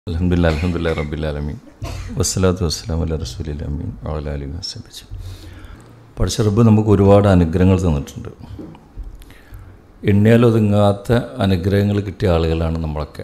അലഹമില്ല അലഹമില്ല റബ്ബിലാലമീൻ വസ്സലാത്തു വസ്സലാം അല്ല റസൂലിൽ അമീൻ അവലാലി വസ്സബിച്ച് പഠിച്ച റബ്ബ് നമുക്ക് ഒരുപാട് അനുഗ്രഹങ്ങൾ തന്നിട്ടുണ്ട് എണ്ണിയാലൊതുങ്ങാത്ത അനുഗ്രഹങ്ങൾ കിട്ടിയ ആളുകളാണ് നമ്മളൊക്കെ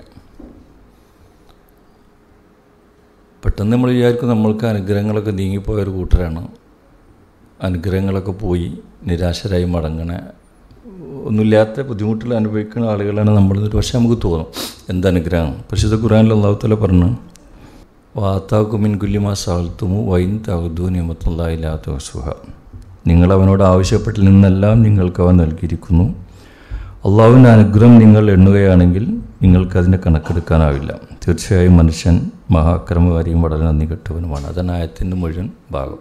പെട്ടെന്ന് നമ്മൾ വിചാരിക്കും നമ്മൾക്ക് അനുഗ്രഹങ്ങളൊക്കെ നീങ്ങിപ്പോയ ഒരു കൂട്ടരാണ് അനുഗ്രഹങ്ങളൊക്കെ പോയി നിരാശരായി മടങ്ങണ ഒന്നുമില്ലാത്ത ബുദ്ധിമുട്ടുകൾ അനുഭവിക്കുന്ന ആളുകളാണ് നമ്മൾ പക്ഷേ നമുക്ക് തോന്നും എന്തനുഗ്രഹം പരിശുദ്ധ ഖുറാനിൽ അള്ളാഹുത്തല പറഞ്ഞു വാത്താക്കുമിൻ കുല്ലിമാ സാൽത്തുമു വൈൻ തഹുദു നിയമത്തുള്ളായില്ലാത്ത വസുഹ നിങ്ങൾ അവനോട് ആവശ്യപ്പെട്ടിൽ നിന്നെല്ലാം നിങ്ങൾക്ക് അവൻ നൽകിയിരിക്കുന്നു അള്ളാഹുവിൻ്റെ അനുഗ്രഹം നിങ്ങൾ എണ്ണുകയാണെങ്കിൽ നിങ്ങൾക്കതിൻ്റെ കണക്കെടുക്കാനാവില്ല തീർച്ചയായും മനുഷ്യൻ മഹാക്രമകാരിയും വളരെ നന്ദി കെട്ടവനുമാണ് അതാണ് ആയത്തിൻ്റെ മുഴുവൻ ഭാഗം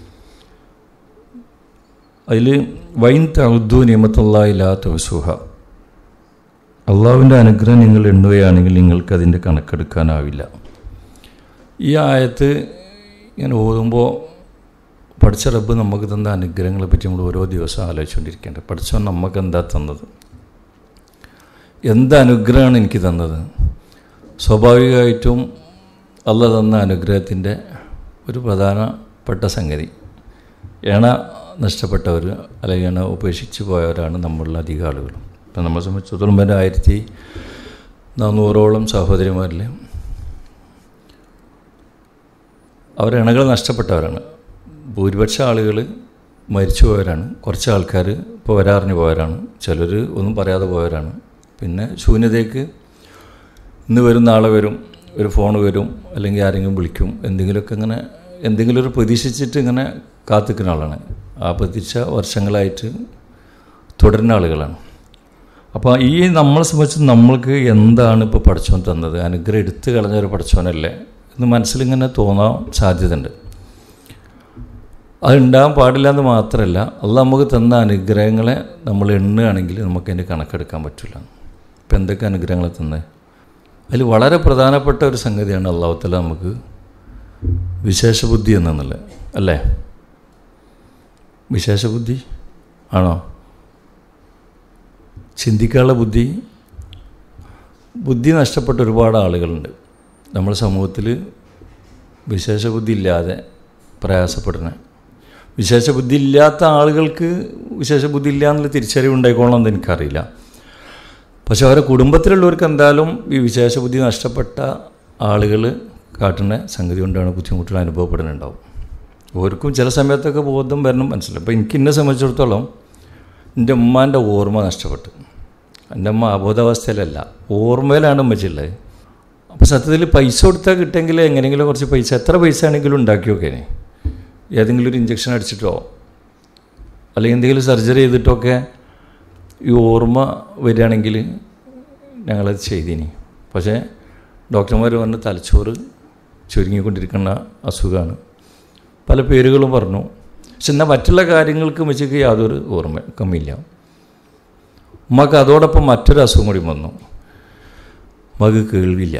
അതിൽ വൈൻ തൗദു നിയമത്തുള്ളയില്ലാത്ത വസുഹ അള്ളാഹുവിൻ്റെ അനുഗ്രഹം നിങ്ങൾ എണ്ണുകയാണെങ്കിൽ നിങ്ങൾക്ക് അതിൻ്റെ കണക്കെടുക്കാനാവില്ല ഈ ആയത്ത് ഇങ്ങനെ ഓതുമ്പോൾ പഠിച്ച റബ്ബ് നമുക്ക് തന്ന അനുഗ്രഹങ്ങളെ പറ്റി നമ്മൾ ഓരോ ദിവസം ആലോചിച്ചുകൊണ്ടിരിക്കേണ്ടത് പഠിച്ചവൻ നമുക്ക് എന്താ തന്നത് എന്ത് അനുഗ്രഹമാണ് എനിക്ക് തന്നത് സ്വാഭാവികമായിട്ടും അല്ല തന്ന അനുഗ്രഹത്തിൻ്റെ ഒരു പ്രധാനപ്പെട്ട സംഗതി ഏണ നഷ്ടപ്പെട്ടവർ അല്ലെങ്കിൽ ഏണ ഉപേക്ഷിച്ച് പോയവരാണ് നമ്മളിൽ അധികം ആളുകൾ ഇപ്പം നമ്മളെ സംബന്ധിച്ചിടത്തോളം വരെ ആയിരത്തി നാനൂറോളം സഹോദരിമാരിൽ അവർ ഇണകൾ നഷ്ടപ്പെട്ടവരാണ് ഭൂരിപക്ഷ ആളുകൾ മരിച്ചു പോയവരാണ് കുറച്ച് ആൾക്കാർ ഇപ്പോൾ വരാറിഞ്ഞു പോയവരാണ് ചിലർ ഒന്നും പറയാതെ പോയവരാണ് പിന്നെ ശൂന്യതയ്ക്ക് ഇന്ന് വരും നാളെ വരും ഒരു ഫോൺ വരും അല്ലെങ്കിൽ ആരെങ്കിലും വിളിക്കും എന്തെങ്കിലുമൊക്കെ ഇങ്ങനെ എന്തെങ്കിലും ഒരു പ്രതീക്ഷിച്ചിട്ട് ഇങ്ങനെ കാത്തിക്കുന്ന ആളാണ് ആ പ്രതീക്ഷ വർഷങ്ങളായിട്ട് തുടരുന്ന ആളുകളാണ് അപ്പോൾ ഈ നമ്മളെ സംബന്ധിച്ച് നമ്മൾക്ക് എന്താണ് ഇപ്പോൾ പഠിച്ചോൻ തന്നത് അനുഗ്രഹം എടുത്തു കളഞ്ഞ ഒരു പഠിച്ചോനല്ലേ എന്ന് മനസ്സിലിങ്ങനെ തോന്നാൻ സാധ്യതയുണ്ട് അതുണ്ടാകാൻ പാടില്ല എന്ന് മാത്രമല്ല അത് നമുക്ക് തന്ന അനുഗ്രഹങ്ങളെ നമ്മൾ എണ്ണുകയാണെങ്കിൽ നമുക്ക് അതിൻ്റെ കണക്കെടുക്കാൻ പറ്റില്ല ഇപ്പം എന്തൊക്കെ അനുഗ്രഹങ്ങളെ തന്നത് അതിൽ വളരെ പ്രധാനപ്പെട്ട ഒരു സംഗതിയാണ് അള്ളാഹുത്തല നമുക്ക് വിശേഷബുദ്ധി എന്നുള്ളത് അല്ലേ വിശേഷബുദ്ധി ആണോ ചിന്തിക്കാനുള്ള ബുദ്ധി ബുദ്ധി നഷ്ടപ്പെട്ട ഒരുപാട് ആളുകളുണ്ട് നമ്മുടെ സമൂഹത്തിൽ വിശേഷബുദ്ധി ഇല്ലാതെ പ്രയാസപ്പെടുന്ന വിശേഷബുദ്ധി ഇല്ലാത്ത ആളുകൾക്ക് വിശേഷബുദ്ധി ഇല്ല എന്നുള്ള തിരിച്ചറിവ് ഉണ്ടായിക്കോളണം എന്ന് എനിക്കറിയില്ല പക്ഷെ അവരുടെ കുടുംബത്തിലുള്ളവർക്ക് എന്തായാലും ഈ വിശേഷബുദ്ധി നഷ്ടപ്പെട്ട ആളുകൾ കാട്ടുന്ന സംഗതി കൊണ്ടാണ് ബുദ്ധിമുട്ടുകൾ അനുഭവപ്പെടുന്നുണ്ടാവും ഓർക്കും ചില സമയത്തൊക്കെ ബോധം വരണം മനസ്സിലായി അപ്പോൾ എനിക്ക് എന്നെ സംബന്ധിച്ചിടത്തോളം എൻ്റെ ഉമ്മാൻ്റെ ഓർമ്മ നഷ്ടപ്പെട്ടു എൻ്റെ അമ്മ അബോധാവസ്ഥയിലല്ല ഓർമ്മയിലാണ് ഉമ്മച്ചുള്ളത് അപ്പോൾ സത്യത്തിൽ പൈസ കൊടുത്താൽ കിട്ടുമെങ്കിൽ എങ്ങനെയെങ്കിലും കുറച്ച് പൈസ എത്ര പൈസ ആണെങ്കിലും ഉണ്ടാക്കി നോക്കേനെ ഏതെങ്കിലും ഒരു ഇഞ്ചക്ഷൻ അടിച്ചിട്ടോ അല്ലെങ്കിൽ എന്തെങ്കിലും സർജറി ചെയ്തിട്ടൊക്കെ ഈ ഓർമ്മ വരികയാണെങ്കിൽ ഞങ്ങളത് ചെയ്തിനി പക്ഷേ ഡോക്ടർമാർ പറഞ്ഞ് തലച്ചോറ് ചുരുങ്ങിക്കൊണ്ടിരിക്കുന്ന അസുഖമാണ് പല പേരുകളും പറഞ്ഞു പക്ഷെ എന്നാൽ മറ്റുള്ള കാര്യങ്ങൾക്ക് വെച്ചേക്ക് യാതൊരു ഓർമ്മ കമ്മിയില്ല ഉമ്മക്ക് അതോടൊപ്പം മറ്റൊരു അസുഖം കൂടി വന്നു മക് കേൾവിയില്ല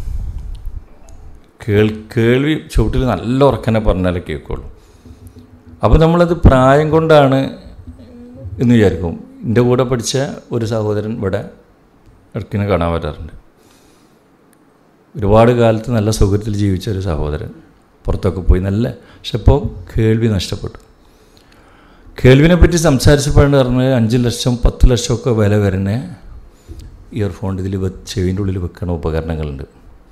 കേൾ കേൾവി ചുവട്ടിൽ നല്ല ഉറക്കനെ പറഞ്ഞാലേ കേൾക്കുള്ളൂ അപ്പോൾ നമ്മളത് പ്രായം കൊണ്ടാണ് എന്ന് വിചാരിക്കും എൻ്റെ കൂടെ പഠിച്ച ഒരു സഹോദരൻ ഇവിടെ ഇടക്കിനെ കാണാൻ വരാറുണ്ട് ഒരുപാട് കാലത്ത് നല്ല സുഖത്തിൽ ജീവിച്ച ഒരു സഹോദരൻ പുറത്തൊക്കെ പോയി നല്ല പക്ഷെ ഇപ്പോൾ കേൾവി നഷ്ടപ്പെട്ടു കേൾവിനെ പറ്റി സംസാരിച്ചപ്പോഴാണ് പറഞ്ഞത് അഞ്ച് ലക്ഷം പത്ത് ലക്ഷമൊക്കെ വില വരുന്ന ഇയർഫോൺ ഇതിൽ ചെവിൻ്റെ ഉള്ളിൽ വെക്കുന്ന ഉപകരണങ്ങളുണ്ട്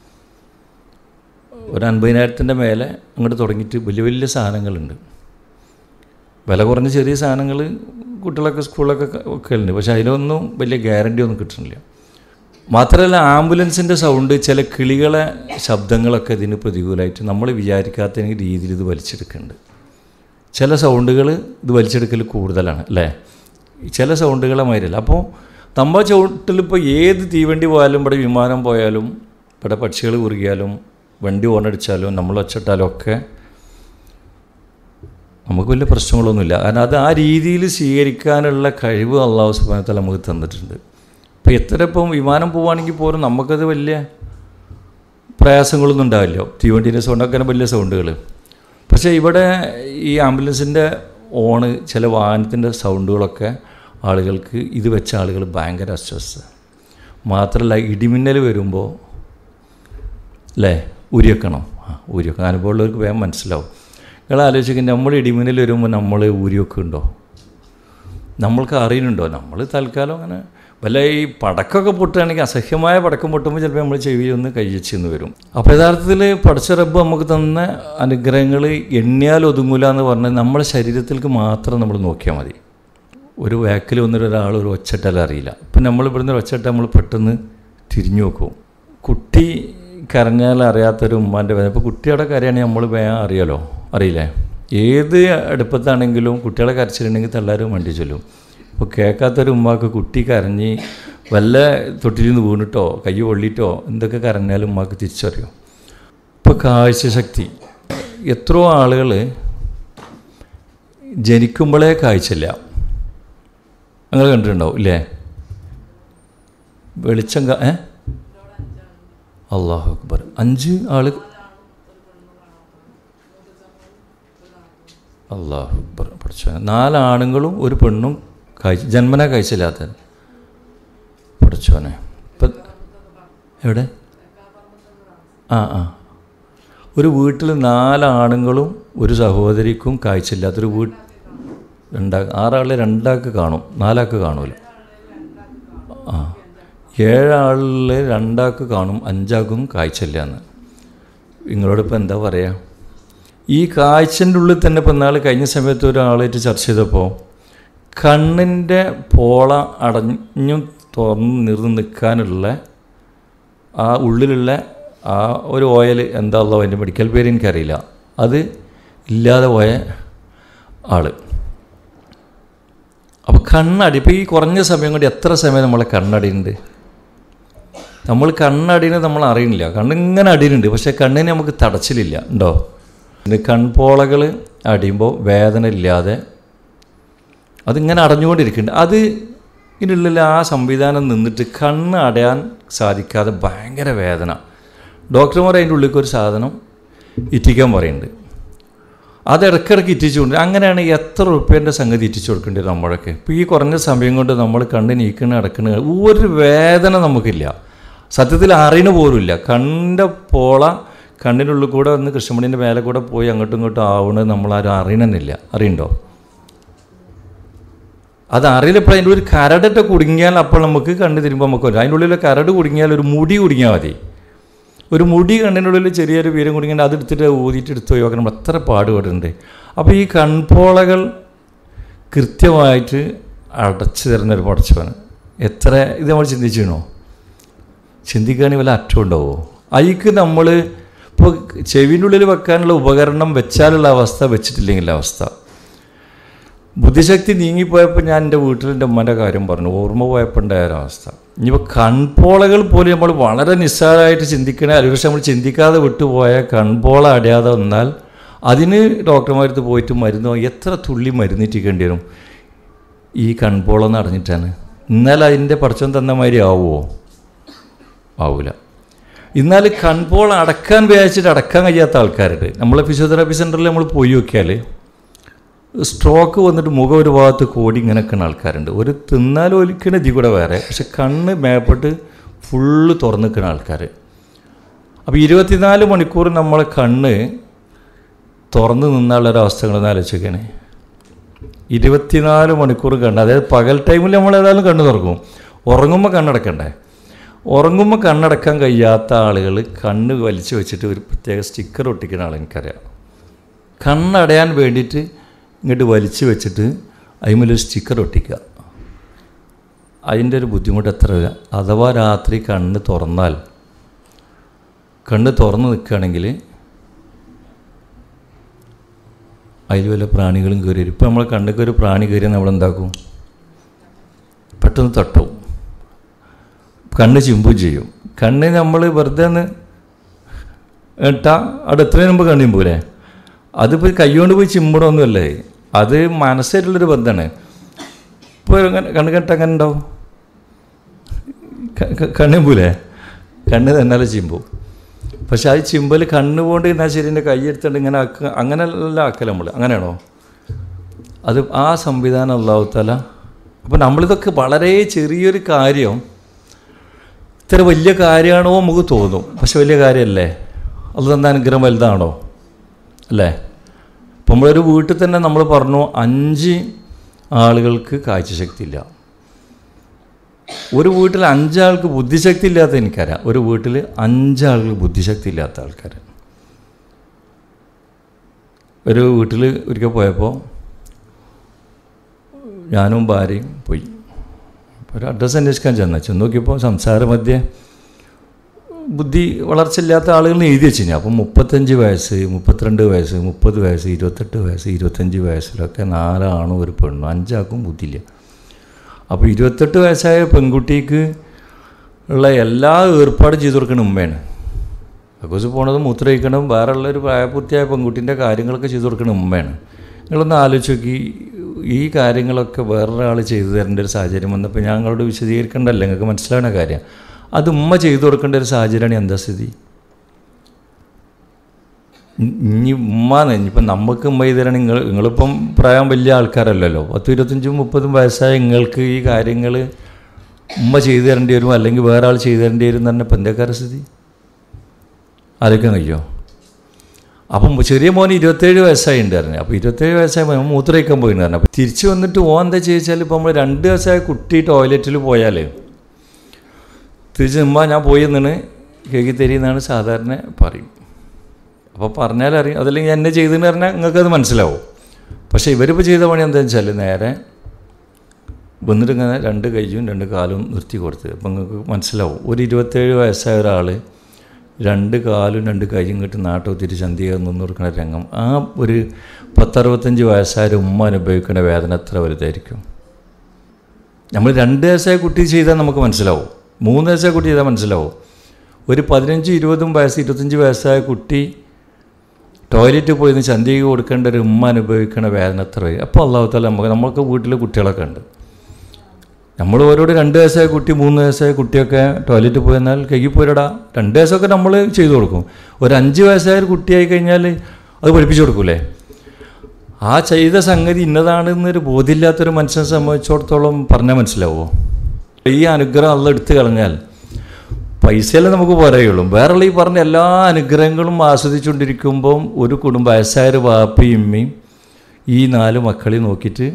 ഒരു അൻപതിനായിരത്തിൻ്റെ മേലെ അങ്ങോട്ട് തുടങ്ങിയിട്ട് വലിയ വലിയ സാധനങ്ങളുണ്ട് വില കുറഞ്ഞ ചെറിയ സാധനങ്ങൾ കുട്ടികളൊക്കെ സ്കൂളിലൊക്കെ ഒക്കെ ഉണ്ട് പക്ഷേ അതിലൊന്നും വലിയ ഗ്യാരണ്ടി ഒന്നും കിട്ടുന്നില്ല മാത്രമല്ല ആംബുലൻസിൻ്റെ സൗണ്ട് ചില കിളികളെ ശബ്ദങ്ങളൊക്കെ ഇതിന് പ്രതികൂലമായിട്ട് നമ്മൾ വിചാരിക്കാത്ത രീതിയിൽ ഇത് വലിച്ചെടുക്കുന്നുണ്ട് ചില സൗണ്ടുകൾ ഇത് വലിച്ചെടുക്കൽ കൂടുതലാണ് അല്ലേ ചില സൗണ്ടുകളെ മാതിരില്ല അപ്പോൾ നമ്മൾ ചുവട്ടിൽ ഇപ്പോൾ ഏത് തീവണ്ടി പോയാലും ഇവിടെ വിമാനം പോയാലും ഇവിടെ പക്ഷികൾ കുറുകിയാലും വണ്ടി ഓണടിച്ചാലും നമ്മൾ ഒച്ചിട്ടാലും ഒക്കെ നമുക്ക് വലിയ പ്രശ്നങ്ങളൊന്നുമില്ല കാരണം അത് ആ രീതിയിൽ സ്വീകരിക്കാനുള്ള കഴിവ് അള്ളാഹു സുബാനത്തല നമുക്ക് തന്നിട്ടുണ്ട് ഇപ്പോൾ എത്ര ഇപ്പം വിമാനം പോവുകയാണെങ്കിൽ പോലും നമുക്കത് വലിയ പ്രയാസങ്ങളൊന്നും ഉണ്ടാവില്ല തീവണ്ടീൻ്റെ സൗണ്ടൊക്കെ വലിയ സൗണ്ടുകൾ പക്ഷേ ഇവിടെ ഈ ആംബുലൻസിൻ്റെ ഓണ് ചില വാഹനത്തിൻ്റെ സൗണ്ടുകളൊക്കെ ആളുകൾക്ക് ഇത് വെച്ച ആളുകൾ ഭയങ്കര അസ്വസ്ഥ മാത്രമല്ല ഇടിമിന്നൽ വരുമ്പോൾ അല്ലേ ഊരി വെക്കണം ആ ഊരി വെക്കണം അനുഭവമുള്ളവർക്ക് വേഗം മനസ്സിലാവും നിങ്ങൾ ആലോചിക്കുക നമ്മൾ ഇടിമിന്നൽ വരുമ്പോൾ നമ്മൾ ഊരി വെക്കുന്നുണ്ടോ നമ്മൾക്ക് അറിയുന്നുണ്ടോ നമ്മൾ തൽക്കാലം അങ്ങനെ വല്ല ഈ പടക്കമൊക്കെ പൊട്ടുകയാണെങ്കിൽ അസഹ്യമായ പടക്കം പൊട്ടുമ്പോൾ ചിലപ്പോൾ നമ്മൾ ചെവി ഒന്ന് കഴിച്ചെന്ന് വരും അപ്പോൾ യഥാർത്ഥത്തിൽ പഠിച്ച റബ്ബ് നമുക്ക് തന്ന അനുഗ്രഹങ്ങൾ എണ്ണിയാൽ ഒതുങ്ങൂല എന്ന് പറഞ്ഞാൽ നമ്മുടെ ശരീരത്തിലേക്ക് മാത്രം നമ്മൾ നോക്കിയാൽ മതി ഒരു വാക്കിൽ വന്നിട്ട് ഒരാൾ ഒരു ഒച്ചട്ടല അറിയില്ല ഇപ്പം നമ്മൾ ഇവിടുന്ന് ഒരു ഒച്ചട്ട നമ്മൾ പെട്ടെന്ന് തിരിഞ്ഞു നോക്കും കുട്ടി കരഞ്ഞാൽ അറിയാത്തൊരു ഉമ്മാൻ്റെ വേദന ഇപ്പോൾ കുട്ടിയുടെ കരയാണെങ്കിൽ നമ്മൾ വേഗം അറിയാലോ അറിയില്ലേ ഏത് അടുപ്പത്താണെങ്കിലും കുട്ടികളെ കരച്ചിലുണ്ടെങ്കിൽ തള്ളാരും വണ്ടി ചൊല്ലും ഇപ്പോൾ കേൾക്കാത്തൊരു ഉമ്മാക്ക് കുട്ടി കരഞ്ഞ് വല്ല തൊട്ടിൽ നിന്ന് വീണിട്ടോ കൈ പൊള്ളിയിട്ടോ എന്തൊക്കെ കരഞ്ഞാലും ഉമ്മാക്ക് തിരിച്ചറിയും ഇപ്പോൾ കാഴ്ചശക്തി എത്രയോ ആളുകൾ ജനിക്കുമ്പോഴേ കാഴ്ചയില്ല നിങ്ങൾ കണ്ടിട്ടുണ്ടാവും ഇല്ലേ വെളിച്ചം കാ ഏ അള്ളാഹു അക്ബർ അഞ്ച് ആള് അള്ളാഹു അക്ബർ പഠിച്ച നാലാണുങ്ങളും ഒരു പെണ്ണും കാഴ്ച ജന്മന കാഴ്ചയില്ലാത്ത പഠിച്ചോനെ ഇപ്പം എവിടെ ആ ആ ഒരു വീട്ടിൽ നാലാണുങ്ങളും ഒരു സഹോദരിക്കും കാഴ്ചയില്ലാത്തൊരു വീട്ട് രണ്ടാ ആറാളിൽ രണ്ടാൾക്ക് കാണും നാലാൾക്ക് കാണൂല ആ ഏഴാളിൽ രണ്ടാൾക്ക് കാണും അഞ്ചാൾക്കും കാഴ്ചയില്ല എന്ന് നിങ്ങളോടിപ്പോൾ എന്താ പറയുക ഈ കാഴ്ചൻ്റെ ഉള്ളിൽ തന്നെ ഇപ്പം നാൾ കഴിഞ്ഞ സമയത്ത് ഒരാളായിട്ട് ചർച്ച ചെയ്തപ്പോൾ കണ്ണിൻ്റെ പോള അടഞ്ഞു തുറന്ന് നിർന്ന് നിൽക്കാനുള്ള ആ ഉള്ളിലുള്ള ആ ഒരു ഓയിൽ എന്താ ഉള്ളോ അതിൻ്റെ മെഡിക്കൽ പേര് എനിക്കറിയില്ല അത് ഇല്ലാതെ പോയ ആൾ അപ്പോൾ കണ്ണടി ഇപ്പോൾ ഈ കുറഞ്ഞ സമയം കൊണ്ട് എത്ര സമയം നമ്മളെ കണ്ണടിയുണ്ട് നമ്മൾ കണ്ണടിന് നമ്മൾ അറിയുന്നില്ല കണ്ണിങ്ങനെ അടിയുന്നുണ്ട് പക്ഷേ കണ്ണിന് നമുക്ക് തടച്ചിലില്ല ഉണ്ടോ ഇത് കൺപോളകൾ അടിയുമ്പോൾ വേദന ഇല്ലാതെ അതിങ്ങനെ അടഞ്ഞുകൊണ്ടിരിക്കുന്നുണ്ട് അത് ഇതിനുള്ള ആ സംവിധാനം നിന്നിട്ട് കണ്ണ് അടയാൻ സാധിക്കാതെ ഭയങ്കര വേദന ഡോക്ടർമാർ അതിൻ്റെ ഉള്ളിലേക്ക് ഒരു സാധനം ഇറ്റിക്കാൻ പറയുന്നുണ്ട് അത് ഇടയ്ക്കിടയ്ക്ക് ഇറ്റിച്ചുകൊണ്ട് അങ്ങനെയാണ് എത്ര റുപ്യേൻ്റെ സംഗതി ഇറ്റിച്ചു കൊടുക്കേണ്ടത് നമ്മളൊക്കെ ഇപ്പോൾ ഈ കുറഞ്ഞ സമയം കൊണ്ട് നമ്മൾ കണ്ണ് നീക്കണ അടക്കണ ഒരു വേദന നമുക്കില്ല സത്യത്തിൽ അറിയണ പോലുമില്ല കണ്ണിൻ്റെ പോള കണ്ണിനുള്ളിൽ കൂടെ വന്ന് കൃഷ്ണമണിൻ്റെ മേലെ കൂടെ പോയി അങ്ങോട്ടും ഇങ്ങോട്ടും ആവണത് നമ്മളാരും അറിയണമെന്നില്ല അറിയണ്ടോ അത് അറിയില്ലപ്പോൾ അതിൻ്റെ ഒരു കരടൊക്കെ കുടുങ്ങിയാൽ അപ്പോൾ നമുക്ക് കണ്ണ് തിരുമ്പോൾ നമുക്ക് വരും അതിൻ്റെ ഉള്ളിൽ കരട് കുടുങ്ങിയാൽ ഒരു മുടി കുടുങ്ങിയാൽ മതി ഒരു മുടി കണ്ണിനുള്ളിൽ ചെറിയൊരു വീരം കുടുങ്ങിയാൽ അത് എടുത്തിട്ട് ഊതിയിട്ട് എടുത്ത് ഒഴിവാക്കണം അത്ര പാടുപെടുന്നുണ്ട് അപ്പോൾ ഈ കൺപോളകൾ കൃത്യമായിട്ട് അടച്ചു തരുന്നൊരു പടച്ചവന് എത്ര ഇത് നമ്മൾ ചിന്തിച്ചിരുന്നോ ചിന്തിക്കുകയാണെങ്കിൽ വല്ല അറ്റം ഉണ്ടാവുമോ അതിക്ക് നമ്മൾ ഇപ്പോൾ ചെവിൻ്റെ ഉള്ളിൽ വെക്കാനുള്ള ഉപകരണം വെച്ചാലുള്ള അവസ്ഥ വെച്ചിട്ടില്ലെങ്കിൽ അവസ്ഥ ബുദ്ധിശക്തി നീങ്ങിപ്പോയപ്പോൾ ഞാൻ എൻ്റെ വീട്ടിൽ എൻ്റെ ഉമ്മൻ്റെ കാര്യം പറഞ്ഞു ഓർമ്മ പോയപ്പോൾ ഉണ്ടായ ഒരവസ്ഥ ഇനിയിപ്പോൾ കൺപോളകൾ പോലും നമ്മൾ വളരെ നിസ്സാരമായിട്ട് ചിന്തിക്കണേ അല്ലെങ്കിൽ പക്ഷെ നമ്മൾ ചിന്തിക്കാതെ വിട്ടുപോയ കൺപോള അടയാതെ വന്നാൽ അതിന് ഡോക്ടർമാരടുത്ത് പോയിട്ട് മരുന്ന് വാങ്ങി എത്ര തുള്ളി മരുന്നിട്ടിക്കേണ്ടി വരും ഈ കൺപോളന്ന് അടഞ്ഞിട്ടാണ് എന്നാൽ അതിൻ്റെ പടച്ചം തന്ന മാതിരി ആവുമോ ആവില്ല എന്നാൽ കൺപോള അടക്കാൻ വിചാരിച്ചിട്ട് അടക്കാൻ കഴിയാത്ത ആൾക്കാരുണ്ട് നമ്മളെ ഫിസിയോതെറാപ്പി സെൻറ്ററിൽ നമ്മൾ പോയി നോക്കിയാൽ സ്ട്രോക്ക് വന്നിട്ട് മുഖം ഒരു ഭാഗത്ത് കോടി ഇങ്ങനെ നിൽക്കുന്ന ആൾക്കാരുണ്ട് ഒരു തിന്നാൽ ഒലിക്കണ ഇതി കൂടെ വേറെ പക്ഷെ കണ്ണ് മേപ്പെട്ട് ഫുള്ള് തുറന്നു നിൽക്കുന്ന ആൾക്കാർ അപ്പോൾ ഇരുപത്തിനാല് മണിക്കൂർ നമ്മളെ കണ്ണ് തുറന്ന് നിന്നാളൊരവസ്ഥകളൊന്ന് ആലോചിക്കണേ ഇരുപത്തിനാല് മണിക്കൂർ കണ്ണ് അതായത് പകൽ ടൈമിൽ നമ്മൾ ഏതായാലും കണ്ണ് തുറക്കും ഉറങ്ങുമ്പോൾ കണ്ണടക്കണ്ടേ ഉറങ്ങുമ്പോൾ കണ്ണടക്കാൻ കഴിയാത്ത ആളുകൾ കണ്ണ് വലിച്ചു വെച്ചിട്ട് ഒരു പ്രത്യേക സ്റ്റിക്കർ ഒട്ടിക്കുന്ന ആൾ എനിക്കറിയാം കണ്ണടയാൻ വേണ്ടിയിട്ട് ഇങ്ങോട്ട് വലിച്ചു വെച്ചിട്ട് അതിമേലൊരു സ്റ്റിക്കർ ഒട്ടിക്കുക അതിൻ്റെ ഒരു ബുദ്ധിമുട്ട് എത്ര വരിക അഥവാ രാത്രി കണ്ണ് തുറന്നാൽ കണ്ണ് തുറന്ന് നിൽക്കുകയാണെങ്കിൽ അതിൽ വല്ല പ്രാണികളും കയറി വരും ഇപ്പം നമ്മൾ കണ്ണൊക്കെ ഒരു പ്രാണി കയറിയാൽ നമ്മൾ എന്താക്കും പെട്ടെന്ന് തട്ടും കണ്ണ് ചിമ്പും ചെയ്യും കണ്ണ് നമ്മൾ വെറുതെ ഒന്ന് ഇട്ടാൽ അവിടെ എത്രയും മുമ്പ് കണ്ണ് ചിമ്പൂലേ അതിപ്പോൾ കൈകൊണ്ട് പോയി ചിമ്പണമൊന്നുമല്ലേ അത് മനസ്സായിട്ടുള്ളൊരു ബന്ധമാണ് ഇപ്പോൾ അങ്ങനെ കണ്ണ് കെട്ട അങ്ങനെ ഉണ്ടാവും കണ്ണിമ്പൂലേ കണ്ണ് തന്നാലും ചിമ്പും പക്ഷെ അത് ചിമ്പൽ കണ്ണ് കൊണ്ട് എന്നാൽ ശരി എൻ്റെ കൈ എടുത്തിട്ട് ഇങ്ങനെ ആക്കുക അങ്ങനെയല്ല ആക്കല നമ്മൾ അങ്ങനെയാണോ അത് ആ സംവിധാനം അള്ളാഹുത്തല അപ്പോൾ നമ്മളിതൊക്കെ വളരെ ചെറിയൊരു കാര്യം ഇത്ര വലിയ കാര്യമാണോ നമുക്ക് തോന്നും പക്ഷെ വലിയ കാര്യമല്ലേ അത് തന്ന അനുഗ്രഹം വലുതാണോ അല്ലേ ഇപ്പം നമ്മളൊരു വീട്ടിൽ തന്നെ നമ്മൾ പറഞ്ഞു അഞ്ച് ആളുകൾക്ക് കാഴ്ചശക്തി ഇല്ല ഒരു വീട്ടിൽ അഞ്ചാൾക്ക് ബുദ്ധിശക്തി ഇല്ലാത്ത എനിക്കറിയാം ഒരു വീട്ടിൽ അഞ്ചാൾക്ക് ബുദ്ധിശക്തി ഇല്ലാത്ത ആൾക്കാർ ഒരു വീട്ടിൽ ഒരിക്കൽ പോയപ്പോൾ ഞാനും ഭാര്യയും പോയി ഒരു അഡ്രസ്സ് അന്വേഷിക്കാൻ ചെന്ന ചെന്ന് നോക്കിയപ്പോൾ സംസാര മധ്യേ ബുദ്ധി വളർച്ചയില്ലാത്ത ആളുകൾ എഴുതി വെച്ചു അപ്പം മുപ്പത്തഞ്ച് വയസ്സ് മുപ്പത്തിരണ്ട് വയസ്സ് മുപ്പത് വയസ്സ് ഇരുപത്തെട്ട് വയസ്സ് ഇരുപത്തഞ്ച് വയസ്സിലൊക്കെ നാലാണും ഒരു പെണ്ണും അഞ്ചാക്കും ബുദ്ധിയില്ല അപ്പോൾ ഇരുപത്തെട്ട് വയസ്സായ പെൺകുട്ടിക്ക് ഉള്ള എല്ലാ ഏർപ്പാടും ചെയ്തു കൊടുക്കണ ഉമ്മയാണ് കക്കൂസ് പോണത് മൂത്രയിക്കണം വേറെ ഉള്ള ഒരു പ്രായപൂർത്തിയായ പെൺകുട്ടീൻ്റെ കാര്യങ്ങളൊക്കെ ചെയ്തു കൊടുക്കണ ഉമ്മയാണ് നിങ്ങളൊന്ന് ആലോചിച്ച് നോക്കി ഈ കാര്യങ്ങളൊക്കെ വേറൊരാൾ ചെയ്തു തരേണ്ട ഒരു സാഹചര്യം വന്നപ്പോൾ ഞങ്ങളോട് വിശദീകരിക്കേണ്ടല്ല നിങ്ങൾക്ക് മനസ്സിലാവുന്ന കാര്യം അത് ഉമ്മ ചെയ്തു കൊടുക്കേണ്ട ഒരു സാഹചര്യമാണ് എന്താ സ്ഥിതി ഇനി ഉമ്മ ഇനിയിപ്പം നമുക്ക് ഉമ്മ ചെയ്ത് തരണം നിങ്ങൾ നിങ്ങളിപ്പം പ്രായം വലിയ ആൾക്കാരല്ലല്ലോ പത്തും ഇരുപത്തഞ്ചും മുപ്പതും വയസ്സായ നിങ്ങൾക്ക് ഈ കാര്യങ്ങൾ ഉമ്മ ചെയ്തു തരേണ്ടി വരും അല്ലെങ്കിൽ വേറെ ആൾ ചെയ്തു തരേണ്ടി വരും എന്ന് പറഞ്ഞപ്പോൾ എന്തൊക്കെ സ്ഥിതി ആലോചിക്കാൻ കഴിയുമോ അപ്പം ചെറിയ മോൻ ഇരുപത്തേഴ് വയസ്സായി ഉണ്ടായിരുന്നു അപ്പോൾ ഇരുപത്തേഴ് വയസ്സായ മോൻ മൂത്രയിക്കാൻ പോയിണ്ടായിരുന്നു അപ്പോൾ തിരിച്ച് വന്നിട്ട് ഓൻ എന്താ ചോദിച്ചാൽ ഇപ്പോൾ നമ്മൾ രണ്ട് വയസ്സായ കുട്ടി ടോയ്ലറ്റിൽ പോയാൽ തിരിച്ച് ഉമ്മ ഞാൻ പോയി എന്നാണ് കേക്ക് തരിയെന്നാണ് സാധാരണ പറയും അപ്പോൾ പറഞ്ഞാൽ അറിയും അതല്ലെങ്കിൽ എന്നെ ചെയ്തെന്ന് പറഞ്ഞാൽ നിങ്ങൾക്കത് മനസ്സിലാവും പക്ഷേ ഇവരിപ്പോൾ ചെയ്ത പണി എന്താണെന്ന് വെച്ചാൽ നേരെ വന്നിട്ട് ഇങ്ങനെ രണ്ട് കൈയും രണ്ട് കാലും നിർത്തി കൊടുത്ത് അപ്പം നിങ്ങൾക്ക് മനസ്സിലാവും ഒരു ഇരുപത്തേഴ് വയസ്സായ ഒരാൾ രണ്ട് കാലും രണ്ട് കൈയും കിട്ടി നാട്ടൊത്തിരി ചന്തിക നിന്ന് കൊടുക്കുന്ന രംഗം ആ ഒരു പത്തറുപത്തഞ്ച് വയസ്സായ ഒരു ഉമ്മ അനുഭവിക്കുന്ന വേദന എത്ര വലുതായിരിക്കും നമ്മൾ രണ്ട് വയസ്സായ കുട്ടി ചെയ്താൽ നമുക്ക് മനസ്സിലാവും മൂന്ന് വയസ്സായ കുട്ടി ചെയ്താൽ മനസ്സിലാവും ഒരു പതിനഞ്ച് ഇരുപതും വയസ്സ് ഇരുപത്തഞ്ച് വയസ്സായ കുട്ടി ടോയ്ലറ്റിൽ പോയി നിന്ന് ചന്തിക കൊടുക്കേണ്ട ഒരു ഉമ്മ അനുഭവിക്കുന്ന വേദന എത്ര വരും അപ്പോൾ അള്ളാഹു താല നമുക്ക് നമ്മൾക്ക് വീട്ടിൽ കുട്ടികളൊക്കെ ഉണ്ട് നമ്മൾ ഓരോട് രണ്ട് വയസ്സായ കുട്ടി മൂന്ന് വയസ്സായ കുട്ടിയൊക്കെ ടോയ്ലറ്റിൽ പോയെന്നാൽ കൈകി പോയിടാ രണ്ട് വയസ്സൊക്കെ നമ്മൾ ചെയ്തു കൊടുക്കും ഒരു അഞ്ച് വയസ്സായ ഒരു കുട്ടിയായി കഴിഞ്ഞാൽ അത് പഠിപ്പിച്ചു കൊടുക്കൂലേ ആ ചെയ്ത സംഗതി ഇന്നതാണെന്നൊരു ബോധ്യമില്ലാത്തൊരു മനുഷ്യനെ സംബന്ധിച്ചിടത്തോളം പറഞ്ഞാൽ മനസ്സിലാവുമോ ഈ അനുഗ്രഹം അള്ള എടുത്തു കളഞ്ഞാൽ പൈസയല്ലേ നമുക്ക് പോരായുള്ളൂ വേറെയുള്ള ഈ പറഞ്ഞ എല്ലാ അനുഗ്രഹങ്ങളും ആസ്വദിച്ചുകൊണ്ടിരിക്കുമ്പം ഒരു കുടുംബം വയസ്സായ ഒരു വാപ്പയും ഉമ്മയും ഈ നാല് മക്കളെ നോക്കിയിട്ട്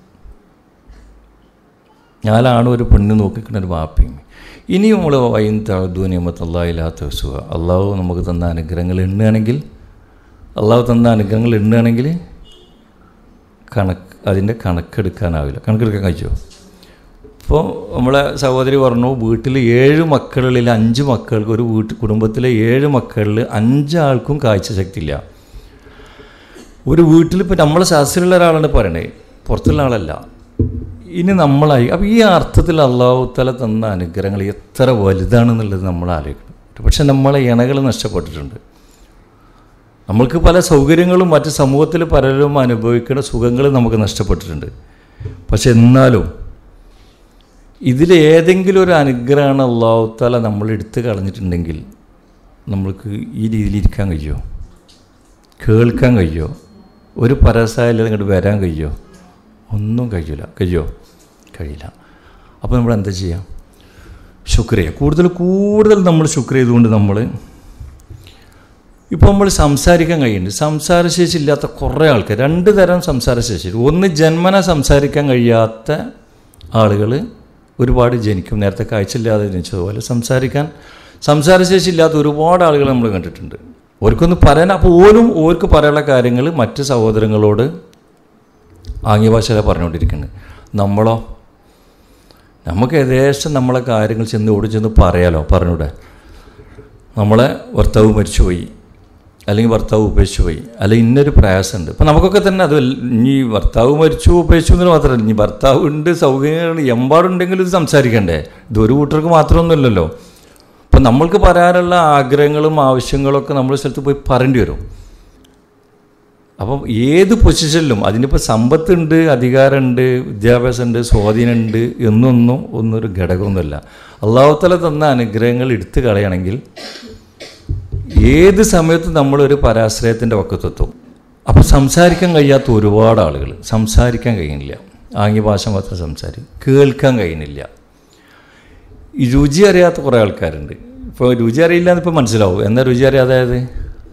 ഞാനാണ് ഒരു പെണ്ണ് നോക്കിക്കുന്ന ഒരു വാപ്പയും ഇനിയും നമ്മൾ വൈൻ തഴുതു നിയമത്തല്ലായില്ലാത്ത സുഖ അള്ളാഹു നമുക്ക് തന്ന അനുഗ്രഹങ്ങൾ എണ്ണുകയാണെങ്കിൽ അള്ളാഹു തന്ന അനുഗ്രഹങ്ങൾ എണ്ണുകയാണെങ്കിൽ കണക്ക് അതിൻ്റെ കണക്കെടുക്കാനാവില്ല കണക്കെടുക്കാൻ കഴിച്ചോ ഇപ്പോൾ നമ്മളെ സഹോദരി പറഞ്ഞു വീട്ടിൽ ഏഴ് മക്കളിൽ അഞ്ച് മക്കൾക്ക് ഒരു വീട്ടിൽ കുടുംബത്തിലെ ഏഴ് മക്കളിൽ അഞ്ചാൾക്കും കാഴ്ചശക്തി ഇല്ല ഒരു വീട്ടിൽ ഇപ്പോൾ നമ്മളെ ശാസ്ത്രമുള്ള ഒരാളാണ് പറയണേ പുറത്തുള്ള ആളല്ല ഇനി നമ്മളായി അപ്പോൾ ഈ അർത്ഥത്തിൽ അള്ളാഹുത്തല തന്ന അനുഗ്രഹങ്ങൾ എത്ര വലുതാണെന്നുള്ളത് നമ്മൾ ആലോചിക്കണം പക്ഷെ നമ്മളെ ഇണകൾ നഷ്ടപ്പെട്ടിട്ടുണ്ട് നമ്മൾക്ക് പല സൗകര്യങ്ങളും മറ്റ് സമൂഹത്തിൽ പലരും അനുഭവിക്കുന്ന സുഖങ്ങൾ നമുക്ക് നഷ്ടപ്പെട്ടിട്ടുണ്ട് പക്ഷെ എന്നാലും ഇതിൽ ഏതെങ്കിലും ഒരു അനുഗ്രഹമാണ് അള്ളാഹുത്താല നമ്മൾ എടുത്തു കളഞ്ഞിട്ടുണ്ടെങ്കിൽ നമ്മൾക്ക് ഈ രീതിയിൽ ഇരിക്കാൻ കഴിയുമോ കേൾക്കാൻ കഴിയുമോ ഒരു പരസായാലും ഇങ്ങോട്ട് വരാൻ കഴിയുമോ ഒന്നും കഴിയില്ല കഴിയുമോ കഴിയില്ല അപ്പോൾ നമ്മൾ എന്താ ചെയ്യാം ശുക്ർ ചെയ്യുക കൂടുതൽ കൂടുതൽ നമ്മൾ ശുക്ർ ചെയ്തുകൊണ്ട് നമ്മൾ ഇപ്പോൾ നമ്മൾ സംസാരിക്കാൻ കഴിയുന്നുണ്ട് സംസാരശേഷി ഇല്ലാത്ത കുറേ ആൾക്കാർ രണ്ട് തരം സംസാരശേഷി ഒന്ന് ജന്മന സംസാരിക്കാൻ കഴിയാത്ത ആളുകൾ ഒരുപാട് ജനിക്കും നേരത്തെ കാഴ്ചയില്ലാതെ ജനിച്ചതുപോലെ സംസാരിക്കാൻ സംസാരശേഷി ഇല്ലാത്ത ഒരുപാട് ആളുകൾ നമ്മൾ കണ്ടിട്ടുണ്ട് ഓർക്കൊന്ന് പറയാൻ അപ്പോൾ ഓരും ഓർക്ക് പറയാനുള്ള കാര്യങ്ങൾ മറ്റ് സഹോദരങ്ങളോട് ആംഗ്യഭാഷയിലാണ് പറഞ്ഞുകൊണ്ടിരിക്കുന്നത് നമ്മളോ നമുക്ക് ഏകദേശം നമ്മളെ കാര്യങ്ങൾ ചെന്ന് ഓടി ചെന്ന് പറയാലോ പറഞ്ഞൂടെ നമ്മളെ ഭർത്താവ് മരിച്ചുപോയി അല്ലെങ്കിൽ ഭർത്താവ് ഉപേക്ഷിച്ചു പോയി അല്ലെങ്കിൽ ഇന്നൊരു പ്രയാസമുണ്ട് ഇപ്പം നമുക്കൊക്കെ തന്നെ അത് ഇനി ഭർത്താവ് മരിച്ചു ഉപേക്ഷിച്ചു എന്ന് മാത്രമല്ല ഇനി ഭർത്താവ് ഉണ്ട് സൗകര്യങ്ങൾ എമ്പാടുണ്ടെങ്കിലും ഇത് സംസാരിക്കണ്ടേ ഇത് ഒരു കൂട്ടർക്ക് മാത്രമൊന്നുമില്ലല്ലോ അപ്പം നമ്മൾക്ക് പറയാനുള്ള ആഗ്രഹങ്ങളും ആവശ്യങ്ങളൊക്കെ നമ്മൾ സ്ഥലത്ത് പോയി പറയേണ്ടി വരും അപ്പം ഏത് പൊസിഷനിലും അതിനിപ്പോൾ സമ്പത്തുണ്ട് അധികാരമുണ്ട് വിദ്യാഭ്യാസമുണ്ട് സ്വാധീനമുണ്ട് എന്നൊന്നും ഒന്നൊരു ഘടകമൊന്നുമില്ല അള്ളാഹുത്തല തന്ന അനുഗ്രഹങ്ങൾ എടുത്തു കളയണമെങ്കിൽ ഏത് സമയത്തും നമ്മളൊരു പരാശ്രയത്തിൻ്റെ വക്കത്തെത്തും അപ്പോൾ സംസാരിക്കാൻ കഴിയാത്ത ഒരുപാട് ആളുകൾ സംസാരിക്കാൻ കഴിയുന്നില്ല ആംഗ്യഭാഷ മാത്രം സംസാരിക്കും കേൾക്കാൻ കഴിയുന്നില്ല ഈ രുചി അറിയാത്ത കുറേ ആൾക്കാരുണ്ട് ഇപ്പോൾ രുചി അറിയില്ല എന്നിപ്പോൾ മനസ്സിലാവും എന്താ രുചി അറിയാതായത്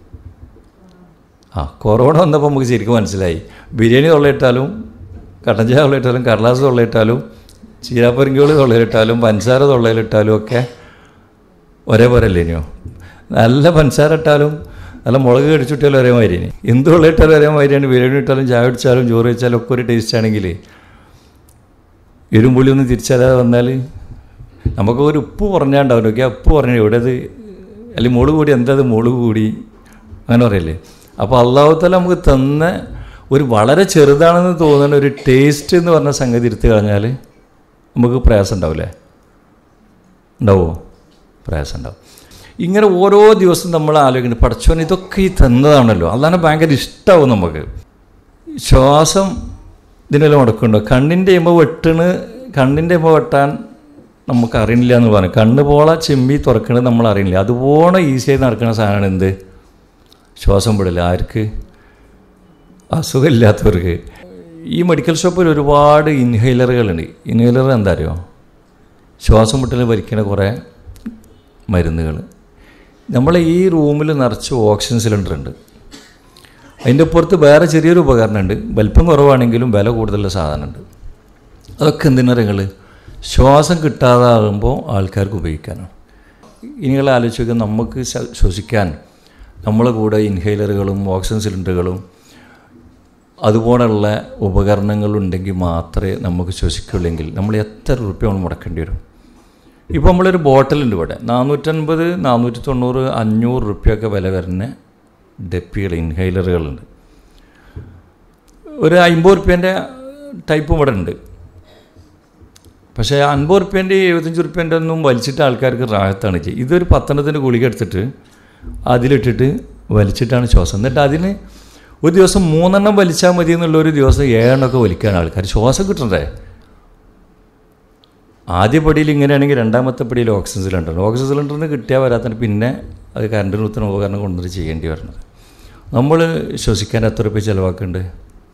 ആ കൊറോണ വന്നപ്പോൾ നമുക്ക് ശരിക്കും മനസ്സിലായി ബിരിയാണി തൊള്ളയിട്ടാലും കട്ടൻ ചായ തൊള്ളയിട്ടാലും കടലാസ് തൊള്ളയിട്ടാലും ചീരാപ്പരങ്കിയോളി തൊള്ളയിലിട്ടാലും പഞ്ചസാര തൊള്ളയിലിട്ടാലും ഒക്കെ ഒരേപോലെ അല്ലേനോ നല്ല പഞ്ചസാര ഇട്ടാലും നല്ല മുളക് കടിച്ചിട്ടാലും ഒരേ മാതിരി എന്ത് തൊള്ളയിട്ടാലും ഒരേ മാതിരിയാണ് ബിരിയാണി ഇട്ടാലും ചായ കുടിച്ചാലും ചോറ് വെച്ചാലും ഒക്കെ ഒരു ടേസ്റ്റ് ആണെങ്കിൽ എരുമ്പുളി ഒന്ന് തിരിച്ചറിയാതെ വന്നാൽ നമുക്ക് ഒരു ഉപ്പ് പറഞ്ഞാണ്ടാവും നോക്കിയാൽ ഉപ്പ് പറഞ്ഞു ഇവിടെ അത് അല്ലെങ്കിൽ മുളക് കൂടി എന്താ അത് മുളക് കൂടി അങ്ങനെ പറയല്ലേ അപ്പോൾ അള്ളാഹുത്തല നമുക്ക് തന്ന ഒരു വളരെ ചെറുതാണെന്ന് തോന്നുന്ന ഒരു ടേസ്റ്റ് എന്ന് പറഞ്ഞ സംഗതി എടുത്തു കളഞ്ഞാൽ നമുക്ക് പ്രയാസം ഉണ്ടാവില്ലേ ഉണ്ടാവുമോ പ്രയാസം ഉണ്ടാവും ഇങ്ങനെ ഓരോ ദിവസം നമ്മൾ ആലോചിക്കുന്നത് പഠിച്ചോൻ ഇതൊക്കെ ഈ തന്നതാണല്ലോ അതാണ് ഭയങ്കര ഇഷ്ടമാവും നമുക്ക് ശ്വാസം ഇതിനെല്ലാം മുടക്കുണ്ടോ കണ്ണിൻ്റെ ഇമ്പ വെട്ടണ് കണ്ണിൻ്റെ ഇമ്പ വെട്ടാൻ നമുക്ക് അറിയില്ല എന്ന് പറഞ്ഞു കണ്ണ് പോള ചെമ്പി തുറക്കണത് നമ്മൾ അറിയില്ല അതുപോലെ ഈസിയായി നടക്കുന്ന സാധനമാണ് എന്ത് ശ്വാസം വിടില്ല ആർക്ക് അസുഖമില്ലാത്തവർക്ക് ഈ മെഡിക്കൽ ഷോപ്പിൽ ഒരുപാട് ഇൻഹേലറുകളുണ്ട് ഇൻഹേലർ എന്താ അറിയോ ശ്വാസം മുട്ടൽ വലിക്കുന്ന കുറേ മരുന്നുകൾ നമ്മളെ ഈ റൂമിൽ നിറച്ച് ഓക്സിജൻ സിലിണ്ടർ ഉണ്ട് അതിൻ്റെ പുറത്ത് വേറെ ചെറിയൊരു ഉപകരണമുണ്ട് വലിപ്പം കുറവാണെങ്കിലും വില കൂടുതലുള്ള സാധനമുണ്ട് അതൊക്കെ എന്തിനറിയങ്ങൾ ശ്വാസം കിട്ടാതാകുമ്പോൾ ആൾക്കാർക്ക് ഉപയോഗിക്കാനാണ് ഇനികൾ ആലോചിക്കുക നമുക്ക് ശ്വ- ശ്വസിക്കാൻ നമ്മളെ കൂടെ ഇൻഹേലറുകളും ഓക്സിജൻ സിലിണ്ടറുകളും അതുപോലുള്ള ഉപകരണങ്ങളുണ്ടെങ്കിൽ മാത്രമേ നമുക്ക് ശ്വസിക്കുള്ളെങ്കിൽ നമ്മൾ എത്ര റുപ്യ നമ്മൾ മുടക്കേണ്ടി വരും ഇപ്പോൾ നമ്മളൊരു ബോട്ടിലുണ്ട് ഇവിടെ നാനൂറ്റൻപത് നാനൂറ്റി തൊണ്ണൂറ് അഞ്ഞൂറ് റുപ്യൊക്കെ വില വരുന്ന ഡെപ്പികൾ ഇൻഹൈലറുകളുണ്ട് ഒരു അമ്പത് റുപ്യേൻ്റെ ടൈപ്പും ഇവിടെ ഉണ്ട് പക്ഷേ അൻപത് റുപ്യേൻ്റെ എഴുപത്തഞ്ച് റുപ്യേൻ്റെ ഒന്നും വലിച്ചിട്ട് ആൾക്കാർക്ക് റാഹത്താണ് ചെയ്യുക ഇതൊരു പത്തെണ്ണത്തിൻ്റെ ഗുളിക എടുത്തിട്ട് അതിലിട്ടിട്ട് വലിച്ചിട്ടാണ് ശ്വാസം എന്നിട്ട് അതിന് ഒരു ദിവസം മൂന്നെണ്ണം വലിച്ചാൽ മതി എന്നുള്ള ഒരു ദിവസം ഏഴെണ്ണമൊക്കെ വലിക്കുകയാണ് ആൾക്കാർ ശ്വാസം കിട്ടണ്ടേ ആദ്യ പടിയിൽ ഇങ്ങനെയാണെങ്കിൽ രണ്ടാമത്തെ പടിയിൽ ഓക്സിജൻ സിലിണ്ടർ ഓക്സിജൻ സിലിണ്ടറിന് കിട്ടിയാൽ വരാത്തതിന് പിന്നെ അത് കറണ്ടിന് കുത്തുന്ന ഉപകരണം കൊണ്ടുവന്നിട്ട് ചെയ്യേണ്ടി വരുന്നത് നമ്മൾ ശ്വസിക്കാൻ എത്ര രൂപ ചിലവാക്കുന്നുണ്ട്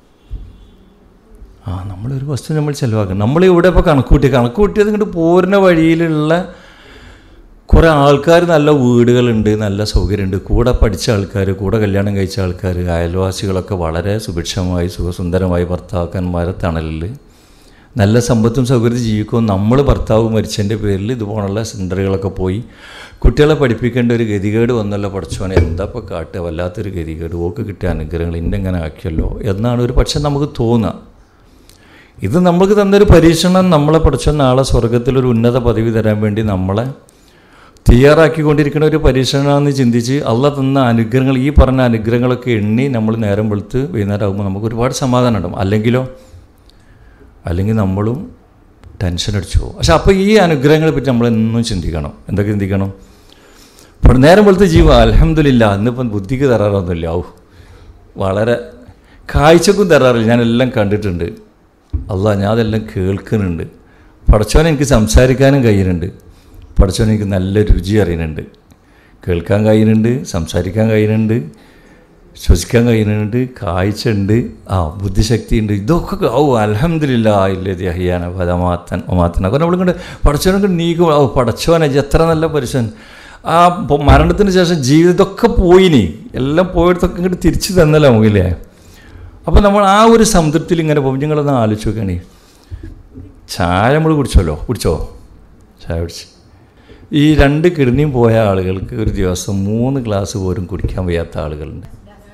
ആ നമ്മളൊരു വസ്തു നമ്മൾ ചിലവാക്കണം നമ്മളിവിടെ ഇപ്പോൾ കണക്ക് കൂട്ടി കണക്ക് കൂട്ടിയത് ഇങ്ങോട്ട് പോരുന്ന വഴിയിലുള്ള കുറേ ആൾക്കാർ നല്ല വീടുകളുണ്ട് നല്ല സൗകര്യമുണ്ട് കൂടെ പഠിച്ച ആൾക്കാർ കൂടെ കല്യാണം കഴിച്ച ആൾക്കാർ അയൽവാസികളൊക്കെ വളരെ സുഭിക്ഷമായി സുഖസുന്ദരമായി ഭർത്താക്കന്മാരെ തണലിൽ നല്ല സമ്പത്തും സൗകര്യത്തിൽ ജീവിക്കും നമ്മൾ ഭർത്താവ് മരിച്ചതിൻ്റെ പേരിൽ ഇതുപോലുള്ള സെൻ്ററുകളൊക്കെ പോയി കുട്ടികളെ പഠിപ്പിക്കേണ്ട ഒരു ഗതികേട് വന്നല്ലോ പഠിച്ചോനെ എന്താ ഇപ്പോൾ കാട്ടുക വല്ലാത്തൊരു ഗതികേട് ഓക്ക് കിട്ടിയ അനുഗ്രഹങ്ങൾ ഇന്നെങ്ങനെ ആക്കിയല്ലോ എന്നാണ് ഒരു പക്ഷെ നമുക്ക് തോന്നുക ഇത് നമ്മൾക്ക് തന്നൊരു പരീക്ഷണം നമ്മളെ പഠിച്ച നാളെ സ്വർഗത്തിലൊരു ഉന്നത പദവി തരാൻ വേണ്ടി നമ്മളെ തയ്യാറാക്കിക്കൊണ്ടിരിക്കുന്ന ഒരു പരീക്ഷണമെന്ന് ചിന്തിച്ച് അള്ള തന്ന അനുഗ്രഹങ്ങൾ ഈ പറഞ്ഞ അനുഗ്രഹങ്ങളൊക്കെ എണ്ണി നമ്മൾ നേരം വെളുത്ത് വൈകുന്നേരം ആകുമ്പോൾ നമുക്ക് ഒരുപാട് സമാധാനം ഉണ്ടാവും അല്ലെങ്കിലോ അല്ലെങ്കിൽ നമ്മളും ടെൻഷൻ അടിച്ചു പോകും പക്ഷെ അപ്പോൾ ഈ അനുഗ്രഹങ്ങളെ പറ്റി നമ്മൾ എന്നും ചിന്തിക്കണം എന്തൊക്കെ ചിന്തിക്കണം അപ്പോൾ നേരം വെളുത്ത് ജീവ അലഹമില്ല ഇന്നിപ്പം ബുദ്ധിക്ക് തരാറൊന്നുമില്ല ഔ വളരെ കാഴ്ചക്കും തരാറില്ല ഞാനെല്ലാം കണ്ടിട്ടുണ്ട് അല്ല ഞാൻ അതെല്ലാം കേൾക്കുന്നുണ്ട് പടച്ചോൻ എനിക്ക് സംസാരിക്കാനും കഴിയുന്നുണ്ട് പടച്ചോൻ എനിക്ക് നല്ല രുചി അറിയുന്നുണ്ട് കേൾക്കാൻ കഴിയുന്നുണ്ട് സംസാരിക്കാൻ കഴിയുന്നുണ്ട് ശ്വസിക്കാൻ കഴിയുന്നുണ്ട് കാഴ്ച ഉണ്ട് ആ ബുദ്ധിശക്തി ഉണ്ട് ഇതൊക്കെ ഓ അലഹമില്ല ഇല്ലതി അഹിയാന പദമാത്തൻ ഒമാത്തൻ അപ്പോൾ നമ്മളിങ്ങോട്ട് പടച്ചോനൊക്കെ നീക്കും ഓ പടച്ചോനെ ഇജ്ജ് എത്ര നല്ല പരുഷൻ ആ പൊ- മരണത്തിന് ശേഷം ജീവിതം ഇതൊക്കെ പോയിനി എല്ലാം പോയിടത്തൊക്കെ ഇങ്ങോട്ട് തിരിച്ചു തന്നല്ലോ നമുക്കില്ലേ അപ്പോൾ നമ്മൾ ആ ഒരു സംതൃപ്തിയിൽ ഇങ്ങനെ പോകും നിങ്ങളൊന്ന് ആലോചിച്ച് നോക്കുകയാണെ ചായ നമ്മൾ കുടിച്ചല്ലോ കുടിച്ചോ ചായ കുടിച്ച് ഈ രണ്ട് കിഡ്നിയും പോയ ആളുകൾക്ക് ഒരു ദിവസം മൂന്ന് ഗ്ലാസ് പോലും കുടിക്കാൻ വയ്യാത്ത ആളുകളുണ്ട്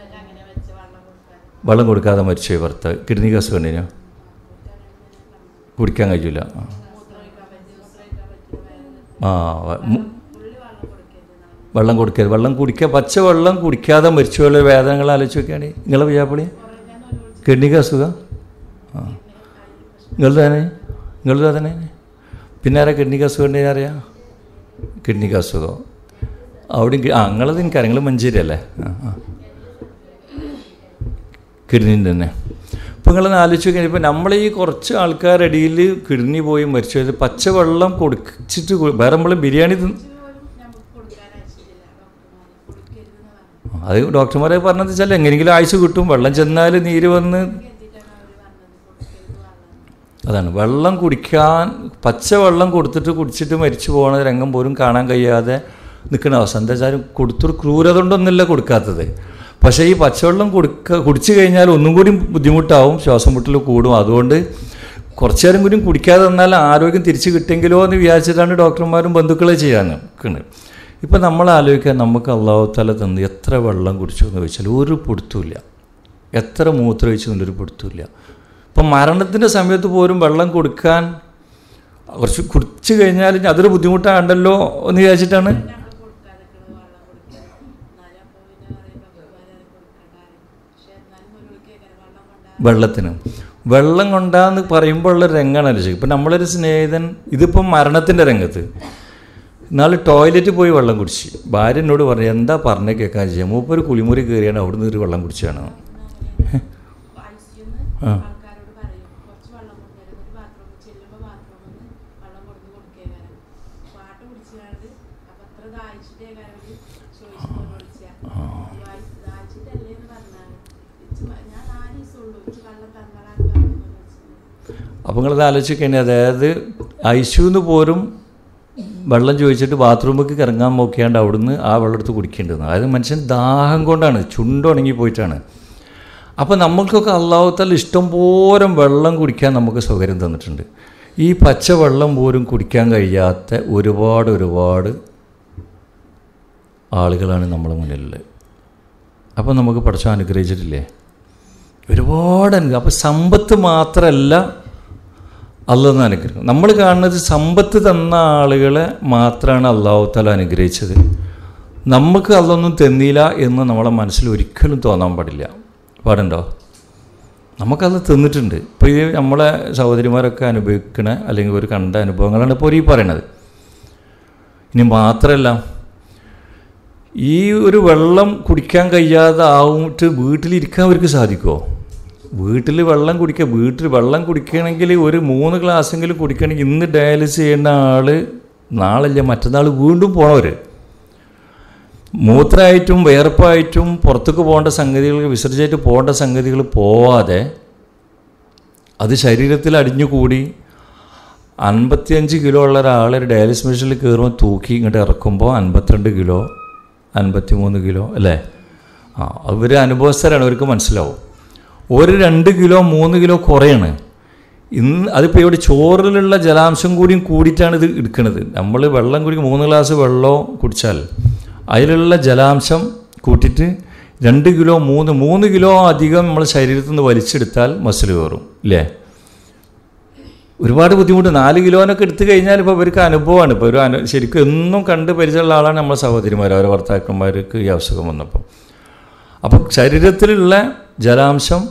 വെള്ളം കൊടുക്കാതെ മരിച്ചു ഭർത്താവ് കിഡ്നി കാസ് കണ്ടിനോ കുടിക്കാൻ കഴിയില്ല ആ വ- മു- വെള്ളം കൊടുക്കരുത് വെള്ളം കുടിക്കുക പച്ച വെള്ളം കുടിക്കാതെ മരിച്ചുള്ള വേദനകൾ ആലോചിച്ച് നോക്കുകയാണെങ്കിൽ നിങ്ങളെ വിജാപ്പളി കിഡ്നിക്ക് അസുഖം ആ നിങ്ങൾ തന്നെ നിങ്ങൾ തന്നെ പിന്നെ ആരാ കിഡ്നിക്ക് അസുഖം ഉണ്ടെങ്കിൽ അറിയാം കിഡ്നിക്ക് അസുഖം അവിടെ ആ നിങ്ങളത് എനിക്കറിയാം നിങ്ങൾ മഞ്ചേരി അല്ലേ ആ ആ കിഡ്നിൻ്റെ തന്നെ ഇപ്പം നിങ്ങളൊന്ന് ആലോചിച്ച് നോക്കിയാൽ ഇപ്പം നമ്മളെ ഈ കുറച്ച് ആൾക്കാരുടെ ഇടയിൽ കിഡ്നി പോയി മരിച്ചു പോയത് പച്ചവെള്ളം കൊടുച്ചിട്ട് കു- വേറെ നമ്മൾ ബിരിയാണി തിന്ന് അത് ഡോക്ടർമാരെ പറഞ്ഞത് വെച്ചാൽ എങ്ങനെയെങ്കിലും ആയുസ് കിട്ടും വെള്ളം ചെന്നാൽ നീര് വന്ന് അതാണ് വെള്ളം കുടിക്കാൻ പച്ചവെള്ളം കൊടുത്തിട്ട് കുടിച്ചിട്ട് മരിച്ചു പോകുന്ന രംഗം പോലും കാണാൻ കഴിയാതെ നിൽക്കുന്ന അവസ്ഥ എന്താ വെച്ചാൽ കൊടുത്തൊരു ക്രൂരത കൊണ്ടൊന്നുമില്ല കൊടുക്കാത്തത് പക്ഷേ ഈ പച്ചവെള്ളം കൊടുക്ക കുടിച്ചു കഴിഞ്ഞാൽ ഒന്നും കൂടി ബുദ്ധിമുട്ടാവും ശ്വാസം മുട്ടൽ കൂടും അതുകൊണ്ട് കുറച്ചു നേരം കൂടി കുടിക്കാതെ തന്നാൽ ആരോഗ്യം തിരിച്ചു കിട്ടിയെങ്കിലോ എന്ന് വിചാരിച്ചിട്ടാണ് ഡോക്ടർമാരും ബന്ധുക്കളെ ചെയ്യാൻ നിൽക്കുന്നത് ഇപ്പം നമ്മൾ ആലോചിക്കാൻ നമുക്ക് അള്ളാഹു തല തന്ന് എത്ര വെള്ളം കുടിച്ചു എന്ന് ചോദിച്ചാൽ ഒരു പിടുത്തമില്ല എത്ര മൂത്രമൊഴിച്ചു എന്നൊരു പിടുത്തമില്ല ഇപ്പം മരണത്തിൻ്റെ സമയത്ത് പോലും വെള്ളം കൊടുക്കാൻ കുറച്ച് കുടിച്ചു കഴിഞ്ഞാൽ ഇനി അതൊരു ബുദ്ധിമുട്ടാണ്ടല്ലോ എന്ന് വിചാരിച്ചിട്ടാണ് വെള്ളത്തിന് വെള്ളം കൊണ്ടാന്ന് പറയുമ്പോഴുള്ള രംഗമാണ് ശരി ഇപ്പം നമ്മളൊരു സ്നേഹിതൻ ഇതിപ്പം മരണത്തിൻ്റെ രംഗത്ത് നാളെ ടോയ്ലറ്റിൽ പോയി വെള്ളം കുടിച്ച് ഭാര്യ എന്നോട് പറഞ്ഞു എന്താ പറഞ്ഞേ കേൾക്കാൻ ചെയ്യാം മൂപ്പൊരു കുളിമുറി കയറിയാണ് അവിടെ നിന്ന് ഒരു വെള്ളം കുടിച്ചാണ് ആ ആൾക്കാരോട് പറയും കുറച്ച് വെള്ളം കൊണ്ടുവരും ഒരു ബാത്റൂമിൽ ചെല്ലുമ്പോൾ ബാത്റൂമിൽ നിന്ന് വെള്ളം കൊടുത്ത് കൊടുക്കേകാരം പാട്ട് കുടിച്ചാണ്ട് അപ്പം അത്ര ദാഹിച്ചിട്ടേ കാരം ചോദിച്ചു വിളിച്ച ദാഹിച്ചിട്ടല്ലേ എന്ന് പറഞ്ഞാണ് ഇച്ച് മ- ഞാൻ നാല് ദിവസം ഉള്ളൂ ഇച്ച് വെള്ളം തന്നടാൻ പറഞ്ഞു വിളിച്ചത് അപ്പോൾ നിങ്ങളത് ആലോചിക്കണേ അതായത് ഐശുന്ന് പോലും വെള്ളം ചോദിച്ചിട്ട് ബാത്റൂമിലേക്ക് ഇറങ്ങാൻ നോക്കിയാണ്ട് അവിടുന്ന് ആ വെള്ളം എടുത്ത് കുടിക്കേണ്ടത് അതായത് മനുഷ്യൻ ദാഹം കൊണ്ടാണ് ചുണ്ടുണങ്ങി പോയിട്ടാണ് അപ്പോൾ നമ്മൾക്കൊക്കെ അള്ളാഹുത്താൽ ഇഷ്ടം പോലും വെള്ളം കുടിക്കാൻ നമുക്ക് സൗകര്യം തന്നിട്ടുണ്ട് ഈ പച്ച വെള്ളം പോലും കുടിക്കാൻ കഴിയാത്ത ഒരുപാട് ഒരുപാട് ആളുകളാണ് നമ്മുടെ മുന്നിലുള്ളത് അപ്പോൾ നമുക്ക് പഠിച്ചാൽ അനുഗ്രഹിച്ചിട്ടില്ലേ ഒരുപാട് അനുഗ്രഹം അപ്പോൾ സമ്പത്ത് മാത്രമല്ല അള്ളാഹ് അനുഗ്രഹം നമ്മൾ കാണുന്നത് സമ്പത്ത് തന്ന ആളുകളെ മാത്രമാണ് അള്ളാഹു താല അനുഗ്രഹിച്ചത് നമുക്ക് അതൊന്നും തന്നില്ല എന്ന് നമ്മളെ മനസ്സിൽ ഒരിക്കലും തോന്നാൻ പാടില്ല പാടുണ്ടോ നമുക്കത് തിന്നിട്ടുണ്ട് ഇപ്പോൾ ഈ നമ്മളെ സഹോദരിമാരൊക്കെ അനുഭവിക്കണ അല്ലെങ്കിൽ ഒരു കണ്ട അനുഭവങ്ങളാണ് ഇപ്പോൾ ഈ പറയണത് ഇനി മാത്രമല്ല ഈ ഒരു വെള്ളം കുടിക്കാൻ കഴിയാതെ ആവുമിട്ട് വീട്ടിലിരിക്കാൻ അവർക്ക് സാധിക്കുമോ വീട്ടിൽ വെള്ളം കുടിക്കുക വീട്ടിൽ വെള്ളം കുടിക്കണമെങ്കിൽ ഒരു മൂന്ന് ഗ്ലാസ്സെങ്കിലും കുടിക്കണമെങ്കിൽ ഇന്ന് ഡയാലിസിസ് ചെയ്യുന്ന ആൾ നാളല്ല മറ്റന്നാൾ വീണ്ടും പോണവർ മൂത്രമായിട്ടും വേർപ്പായിട്ടും പുറത്തേക്ക് പോകേണ്ട സംഗതികൾ വിസർജിച്ചിട്ട് പോകേണ്ട സംഗതികൾ പോവാതെ അത് ശരീരത്തിൽ അടിഞ്ഞുകൂടി അൻപത്തിയഞ്ച് കിലോ ഉള്ള ഒരാൾ ഒരു ഡയാലിസിസ് മെഷീനിൽ കയറുമ്പോൾ തൂക്കി ഇങ്ങോട്ട് ഇറക്കുമ്പോൾ അൻപത്തിരണ്ട് കിലോ അൻപത്തി മൂന്ന് കിലോ അല്ലേ ആ അവർ അനുഭവസ്ഥരാണ് അവർക്ക് മനസ്സിലാവും ഒരു രണ്ട് കിലോ മൂന്ന് കിലോ കുറയാണ് ഇന്ന് അതിപ്പോൾ ഇവിടെ ചോറിലുള്ള ജലാംശം കൂടിയും കൂടിയിട്ടാണ് ഇത് എടുക്കുന്നത് നമ്മൾ വെള്ളം കുടിക്കും മൂന്ന് ഗ്ലാസ് വെള്ളം കുടിച്ചാൽ അതിലുള്ള ജലാംശം കൂട്ടിയിട്ട് രണ്ട് കിലോ മൂന്ന് മൂന്ന് കിലോ അധികം നമ്മൾ ശരീരത്തിൽ നിന്ന് വലിച്ചെടുത്താൽ മസിൽ കയറും ഇല്ലേ ഒരുപാട് ബുദ്ധിമുട്ട് നാല് കിലോനൊക്കെ എടുത്തു കഴിഞ്ഞാൽ ഇപ്പോൾ ഇവർക്ക് അനുഭവമാണ് ഇപ്പോൾ ഒരു അനു ശരിക്കും എന്നും കണ്ട് പരിചയമുള്ള ആളാണ് നമ്മളെ സഹോദരിമാർ അവരെ ഭർത്താക്കന്മാർക്ക് ഈ അസുഖം വന്നപ്പോൾ അപ്പോൾ ശരീരത്തിലുള്ള ജലാംശം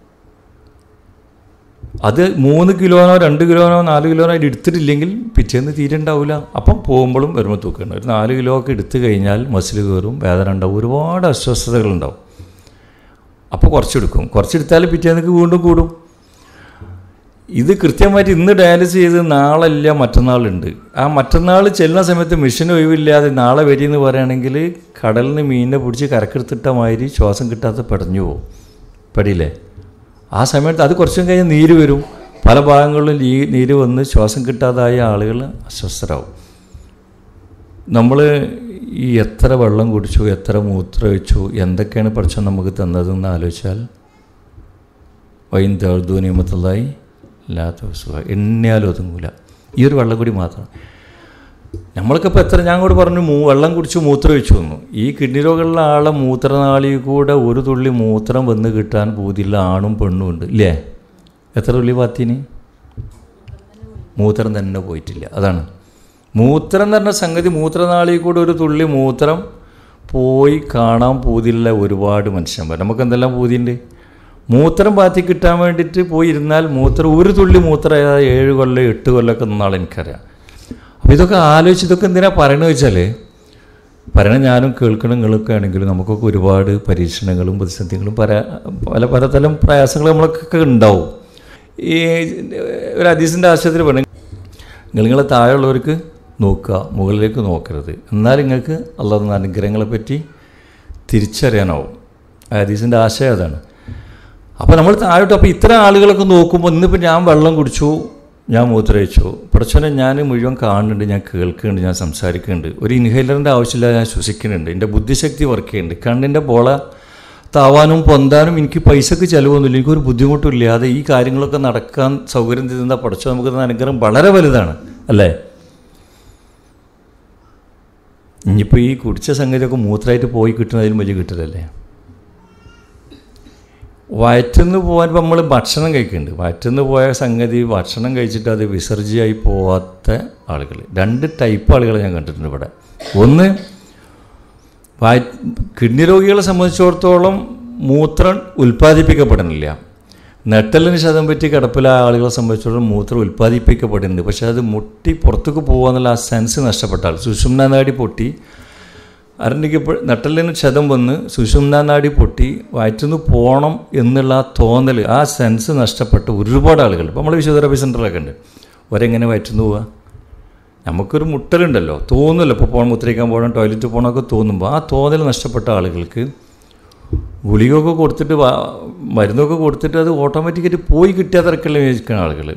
അത് മൂന്ന് കിലോനോ രണ്ട് കിലോനോ നാല് കിലോനോ ആയിട്ട് എടുത്തിട്ടില്ലെങ്കിൽ പിറ്റേന്ന് തീരെ ഉണ്ടാവില്ല അപ്പം പോകുമ്പോഴും വരുമ്പോൾ തൂക്കണം ഒരു നാല് കിലോ ഒക്കെ എടുത്തു കഴിഞ്ഞാൽ മസിൽ കയറും വേദന ഉണ്ടാവും ഒരുപാട് അസ്വസ്ഥതകളുണ്ടാവും അപ്പോൾ കുറച്ചെടുക്കും കുറച്ചെടുത്താൽ പിറ്റേന്നേക്ക് വീണ്ടും കൂടും ഇത് കൃത്യമായിട്ട് ഇന്ന് ഡയാലിസിസ് ചെയ്ത് നാളല്ല മറ്റന്നാളുണ്ട് ആ മറ്റന്നാൾ ചെല്ലുന്ന സമയത്ത് മിഷൻ ഒഴിവില്ലാതെ നാളെ വരിയെന്ന് പറയുകയാണെങ്കിൽ കടലിൽ നിന്ന് മീനിനെ പിടിച്ച് കരക്കെടുത്തിട്ട മാതിരി ശ്വാസം കിട്ടാതെ പെടഞ്ഞു പോകും പെടിയില്ലേ ആ സമയത്ത് അത് കുറച്ചും കഴിഞ്ഞ് നീര് വരും പല ഭാഗങ്ങളിലും ഈ നീര് വന്ന് ശ്വാസം കിട്ടാതായ ആളുകൾ അസ്വസ്ഥരാകും നമ്മൾ ഈ എത്ര വെള്ളം കുടിച്ചു എത്ര മൂത്രമൊഴിച്ചു എന്തൊക്കെയാണ് പഠിച്ചോ നമുക്ക് തന്നതെന്ന് ആലോചിച്ചാൽ വൈൻ തഴുതു നിയമത്തുള്ളതായി ഇല്ലാത്ത സുഖം എണ്ണിയാലും ഒതുങ്ങൂല ഈ ഒരു വെള്ളം കൂടി മാത്രം നമ്മൾക്കിപ്പോൾ എത്ര ഞാൻ കൂടെ പറഞ്ഞു മൂ വെള്ളം കുടിച്ച് മൂത്രം ഒഴിച്ചു വന്നു ഈ കിഡ്നി രോഗമുള്ള ആളെ മൂത്രനാളി കൂടെ ഒരു തുള്ളി മൂത്രം വന്ന് കിട്ടാൻ പൂതിയുള്ള ആണും പെണ്ണും ഉണ്ട് ഇല്ലേ എത്ര തുള്ളി പാത്തിന് മൂത്രം തന്നെ പോയിട്ടില്ല അതാണ് മൂത്രം എന്ന് പറഞ്ഞ സംഗതി മൂത്രനാളി കൂടെ ഒരു തുള്ളി മൂത്രം പോയി കാണാൻ പൂതിയുള്ള ഒരുപാട് മനുഷ്യന്മാർ നമുക്ക് എന്തെല്ലാം പൂതിയുണ്ട് മൂത്രം പാത്തി കിട്ടാൻ വേണ്ടിയിട്ട് പോയി ഇരുന്നാൽ മൂത്രം ഒരു തുള്ളി മൂത്രം ഏതാ ഏഴ് കൊല്ലം എട്ട് കൊല്ലമൊക്കെ നിന്നാൾ എനിക്കറിയാം അപ്പോൾ ഇതൊക്കെ ആലോചിച്ച് ഇതൊക്കെ എന്തിനാ പറയണമെന്ന് വെച്ചാൽ പറയണ ഞാനും കേൾക്കണം നിങ്ങളൊക്കെ ആണെങ്കിലും നമുക്കൊക്കെ ഒരുപാട് പരീക്ഷണങ്ങളും പ്രതിസന്ധികളും പല പല പലതരം പ്രയാസങ്ങൾ നമ്മളൊക്കെ ഉണ്ടാവും ഈ ഒരു അതീസിൻ്റെ ആശയത്തിൽ പറഞ്ഞു നിങ്ങൾ നിങ്ങളെ താഴെയുള്ളവർക്ക് നോക്കുക മുകളിലേക്ക് നോക്കരുത് എന്നാൽ നിങ്ങൾക്ക് അള്ളാഹ് അനുഗ്രഹങ്ങളെ പറ്റി തിരിച്ചറിയാനാവും ഹദീസിൻ്റെ ആശയം അതാണ് അപ്പോൾ നമ്മൾ താഴോട്ട് അപ്പോൾ ഇത്തരം ആളുകളൊക്കെ നോക്കുമ്പോൾ ഇന്നിപ്പോൾ ഞാൻ വെള്ളം കുടിച്ചു ഞാൻ മൂത്രയിച്ചു പഠിച്ചോനെ ഞാൻ മുഴുവൻ കാണുന്നുണ്ട് ഞാൻ കേൾക്കുന്നുണ്ട് ഞാൻ സംസാരിക്കുന്നുണ്ട് ഒരു ഇൻഹേലറിൻ്റെ ആവശ്യമില്ല ഞാൻ ശ്വസിക്കുന്നുണ്ട് എൻ്റെ ബുദ്ധിശക്തി വർക്ക് ചെയ്യുന്നുണ്ട് കണ്ണിൻ്റെ പോള താവാനും പൊന്താനും എനിക്ക് പൈസക്ക് ചിലവൊന്നുമില്ല എനിക്കൊരു ബുദ്ധിമുട്ടും ഇല്ലാതെ ഈ കാര്യങ്ങളൊക്കെ നടക്കാൻ സൗകര്യം തരുന്ന പഠിച്ചോ നമുക്ക് തന്ന അനുഗ്രഹം വളരെ വലുതാണ് അല്ലേ ഇനിയിപ്പോൾ ഈ കുടിച്ച സംഗതിയൊക്കെ മൂത്രമായിട്ട് പോയി കിട്ടുന്നതിലും വലിയ കിട്ടലല്ലേ വയറ്റിന്ന് പോകാൻ ഇപ്പം നമ്മൾ ഭക്ഷണം കഴിക്കുന്നുണ്ട് വയറ്റിന്ന് പോയ സംഗതി ഭക്ഷണം കഴിച്ചിട്ട് അത് വിസർജിയായി പോവാത്ത ആളുകൾ രണ്ട് ടൈപ്പ് ആളുകളെ ഞാൻ കണ്ടിട്ടുണ്ട് ഇവിടെ ഒന്ന് വയ കിഡ്നി രോഗികളെ സംബന്ധിച്ചിടത്തോളം മൂത്രം ഉൽപ്പാദിപ്പിക്കപ്പെടുന്നില്ല നെട്ടലിന് ശതം പറ്റി കിടപ്പിലായ ആളുകളെ സംബന്ധിച്ചിടത്തോളം മൂത്രം ഉൽപ്പാദിപ്പിക്കപ്പെടുന്നുണ്ട് പക്ഷേ അത് മുട്ടി പുറത്തേക്ക് പോകുക ആ സെൻസ് നഷ്ടപ്പെട്ടാൽ സുഷുമ്ന നാടി പൊട്ടി അരണ്ടിക്കപ്പോൾ നട്ടലിന് ക്ഷതം വന്ന് സുഷുമ്ന നാടി പൊട്ടി വയറ്റുനിന്ന് പോകണം എന്നുള്ള ആ തോന്നൽ ആ സെൻസ് നഷ്ടപ്പെട്ട ഒരുപാട് ആളുകൾ ഇപ്പോൾ നമ്മൾ ഫിസിയോതെറാപ്പി സെൻ്ററിലൊക്കെ ഉണ്ട് ഒരെങ്ങനെ വയറ്റുനിന്ന് പോവുക നമുക്കൊരു മുട്ടലുണ്ടല്ലോ തോന്നുമല്ലോ ഇപ്പോൾ പോകണം മുത്രയ്ക്കാൻ പോകണം ടോയ്ലറ്റ് പോകണമൊക്കെ തോന്നുമ്പോൾ ആ തോന്നൽ നഷ്ടപ്പെട്ട ആളുകൾക്ക് ഗുളികയൊക്കെ കൊടുത്തിട്ട് വാ- മരുന്നൊക്കെ കൊടുത്തിട്ട് അത് ഓട്ടോമാറ്റിക്കായിട്ട് പോയി കിട്ടിയ തിരക്കുള്ള വിചാരിക്കുന്ന ആളുകൾ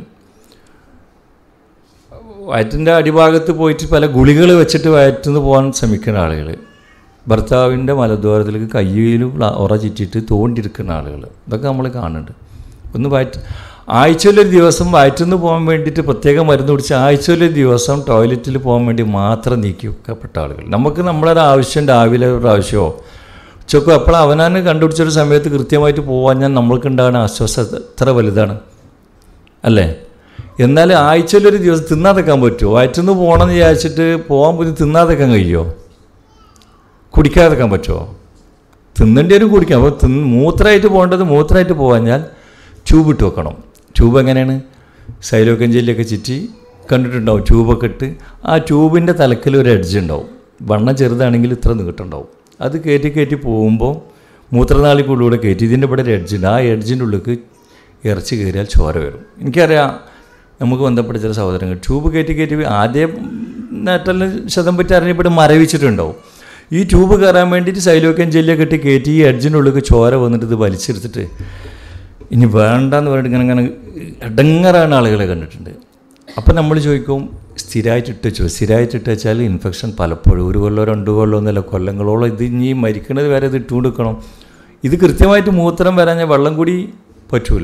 വയറ്റിൻ്റെ അടിഭാഗത്ത് പോയിട്ട് പല ഗുളികൾ വെച്ചിട്ട് വയറ്റുനിന്ന് പോകാൻ ശ്രമിക്കുന്ന ആളുകൾ ഭർത്താവിൻ്റെ മലദ്വാരത്തിലേക്ക് കയ്യിലും ഉറ ചുറ്റിയിട്ട് തോണ്ടിയിരിക്കുന്ന ആളുകൾ ഇതൊക്കെ നമ്മൾ കാണുന്നുണ്ട് ഒന്ന് വയറ്റ് ആഴ്ചയിലൊരു ദിവസം വയറ്റുനിന്ന് പോകാൻ വേണ്ടിയിട്ട് പ്രത്യേകം മരുന്ന് കുടിച്ച് ആഴ്ചയിലൊരു ദിവസം ടോയ്ലറ്റിൽ പോകാൻ വേണ്ടി മാത്രം നീക്കി വെക്കപ്പെട്ട ആളുകൾ നമുക്ക് നമ്മളൊരു ആവശ്യം രാവിലെ ഒരു ആവശ്യമോ ഉച്ചക്കോ അപ്പോൾ അവനാണ് കണ്ടുപിടിച്ചൊരു സമയത്ത് കൃത്യമായിട്ട് പോകാൻ ഞാൻ നമ്മൾക്കുണ്ടാകുന്ന ആശ്വാസം എത്ര വലുതാണ് അല്ലേ എന്നാൽ ആഴ്ചയിലൊരു ദിവസം തിന്നാതെക്കാൻ പറ്റുമോ വയറ്റുനിന്ന് പോകണമെന്ന് വിചാരിച്ചിട്ട് പോകാൻ പോയി തിന്നാതെക്കാൻ കഴിയുമോ കുടിക്കാതെക്കാൻ പറ്റുമോ തിന്നേണ്ടി വരും കുടിക്കാം അപ്പോൾ തിന്ന് മൂത്രമായിട്ട് പോകേണ്ടത് മൂത്രമായിട്ട് പോകാഞ്ഞാൽ ട്യൂബ് ഇട്ട് വെക്കണം ട്യൂബ് എങ്ങനെയാണ് സൈലോക്കൻ ജെല്ലിയൊക്കെ ചുറ്റി കണ്ടിട്ടുണ്ടാവും ട്യൂബൊക്കെ ഇട്ട് ആ ട്യൂബിൻ്റെ തലക്കിൽ ഒരു എഡ്ജ് ഉണ്ടാവും വണ്ണം ചെറുതാണെങ്കിൽ ഇത്ര നീട്ടുണ്ടാവും അത് കയറ്റി കയറ്റി പോകുമ്പോൾ മൂത്രനാളിക്കുള്ളിലൂടെ കയറ്റി ഇതിൻ്റെ ഇവിടെ ഒരു എഡ്ജ് ഉണ്ട് ആ എഡ്ജിൻ്റെ ഉള്ളിലേക്ക് ഇറച്ചി കയറിയാൽ ചോര വരും എനിക്കറിയാം നമുക്ക് ബന്ധപ്പെട്ട ചില സഹോദരങ്ങൾ ട്യൂബ് കയറ്റി കയറ്റി ആദ്യം നേട്ടലിന് ശതം പറ്റി അറിഞ്ഞപ്പെട്ട് മരവിച്ചിട്ടുണ്ടാവും ഈ ട്യൂബ് കയറാൻ വേണ്ടിയിട്ട് സൈലോക്കൻ ജെല്ലിയൊക്കെ ഇട്ട് കയറ്റി ഈ എഡ്ജിൻ്റെ ഉള്ളിലേക്ക് ചോര വന്നിട്ട് ഇത് വലിച്ചെടുത്തിട്ട് ഇനി വേണ്ടെന്ന് പറഞ്ഞിട്ട് ഇങ്ങനെ ഇങ്ങനെ ഇടങ്ങറാണ് ആളുകളെ കണ്ടിട്ടുണ്ട് അപ്പം നമ്മൾ ചോദിക്കും സ്ഥിരമായിട്ട് ഇട്ട് വെച്ചു സ്ഥിരമായിട്ട് ഇട്ട് വെച്ചാൽ ഇൻഫെക്ഷൻ പലപ്പോഴും ഒരു കൊല്ലോ രണ്ട് കൊല്ലോ എന്നല്ല കൊല്ലങ്ങളോളം ഇത് ഇനി മരിക്കണത് വരെ ഇത് ഇട്ടുകൊണ്ട് നിൽക്കണം ഇത് കൃത്യമായിട്ട് മൂത്രം വരാഞ്ഞാൽ വെള്ളം കൂടി പറ്റൂല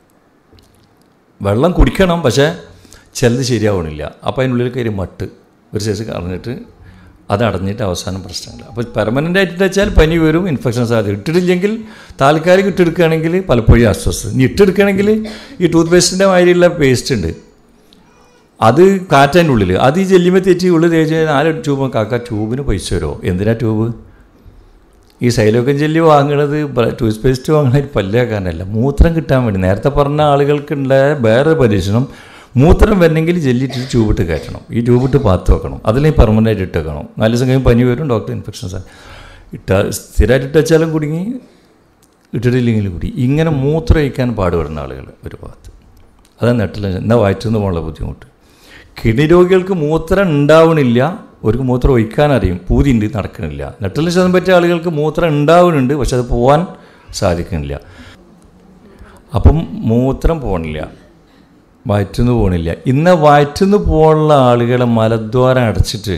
വെള്ളം കുടിക്കണം പക്ഷേ ചിലത് ശരിയാവണില്ല അപ്പോൾ അതിനുള്ളിൽ കയറി മട്ട് ഒരു സൈസ് കളഞ്ഞിട്ട് അത് അടഞ്ഞിട്ട് അവസാനം പ്രശ്നമില്ല അപ്പോൾ പെർമനൻ്റ് ആയിട്ട് വെച്ചാൽ പനി വരും ഇൻഫെക്ഷൻ സാധ്യത ഇട്ടിട്ടില്ലെങ്കിൽ താൽക്കാലിക ഇട്ടെടുക്കുകയാണെങ്കിൽ പലപ്പോഴും അസ്വസ്ഥത ഇനി ഇട്ടെടുക്കുകയാണെങ്കിൽ ഈ ടൂത്ത് പേസ്റ്റിൻ്റെ മാതിരിയുള്ള പേസ്റ്റ് ഉണ്ട് അത് കാറ്റതിൻ്റെ ഉള്ളിൽ അത് ഈ ജെല്ലിമ തെറ്റി ഉള്ളിൽ തേച്ച് കഴിഞ്ഞാൽ നാല് ട്യൂബ് കാക്ക ട്യൂബിന് പൈസ വരുമോ എന്തിനാ ട്യൂബ് ഈ സൈലോക്കൻ ജെല്ലി വാങ്ങണത് ടൂത്ത് പേസ്റ്റ് വാങ്ങണത് പല്ലാക്കാനല്ല മൂത്രം കിട്ടാൻ വേണ്ടി നേരത്തെ പറഞ്ഞ ആളുകൾക്കുണ്ടായ വേറെ പരീക്ഷണം മൂത്രം വരണമെങ്കിൽ ജെല്ലിട്ട് ട്യൂബിട്ട് കയറ്റണം ഈ ട്യൂബിട്ട് പാത്ത് വെക്കണം അതിലേക്ക് പെർമനൻ്റ് ഇട്ട് വെക്കണം നാല് ദിവസം കഴിയുമ്പോൾ പനി വരും ഡോക്ടർ ഇൻഫെക്ഷൻസ് ഇട്ട സ്ഥിരമായിട്ട് ഇട്ട് വെച്ചാലും കുടുങ്ങി ഇട്ടിട്ടില്ലെങ്കിലും കൂടി ഇങ്ങനെ മൂത്രം ഒഴിക്കാൻ പാടുപെടുന്ന ആളുകൾ ഒരു ഭാഗത്ത് അതാണ് നെട്ടിൽ എന്നാ വയറ്റുനിന്ന് പോകാനുള്ള ബുദ്ധിമുട്ട് കിഡ്നി രോഗികൾക്ക് മൂത്രം ഉണ്ടാവണില്ല അവർക്ക് മൂത്രം ഒഴിക്കാൻ അറിയും പൂതിയുണ്ട് നടക്കണില്ല നെട്ടലിന് ശതം പറ്റിയ ആളുകൾക്ക് മൂത്രം ഉണ്ടാവുന്നുണ്ട് പക്ഷെ അത് പോകാൻ സാധിക്കുന്നില്ല അപ്പം മൂത്രം പോകണില്ല വയറ്റുനിന്ന് പോകണില്ല ഇന്ന് വയറ്റുനിന്ന് പോകാനുള്ള ആളുകളെ മലദ്വാരം അടച്ചിട്ട്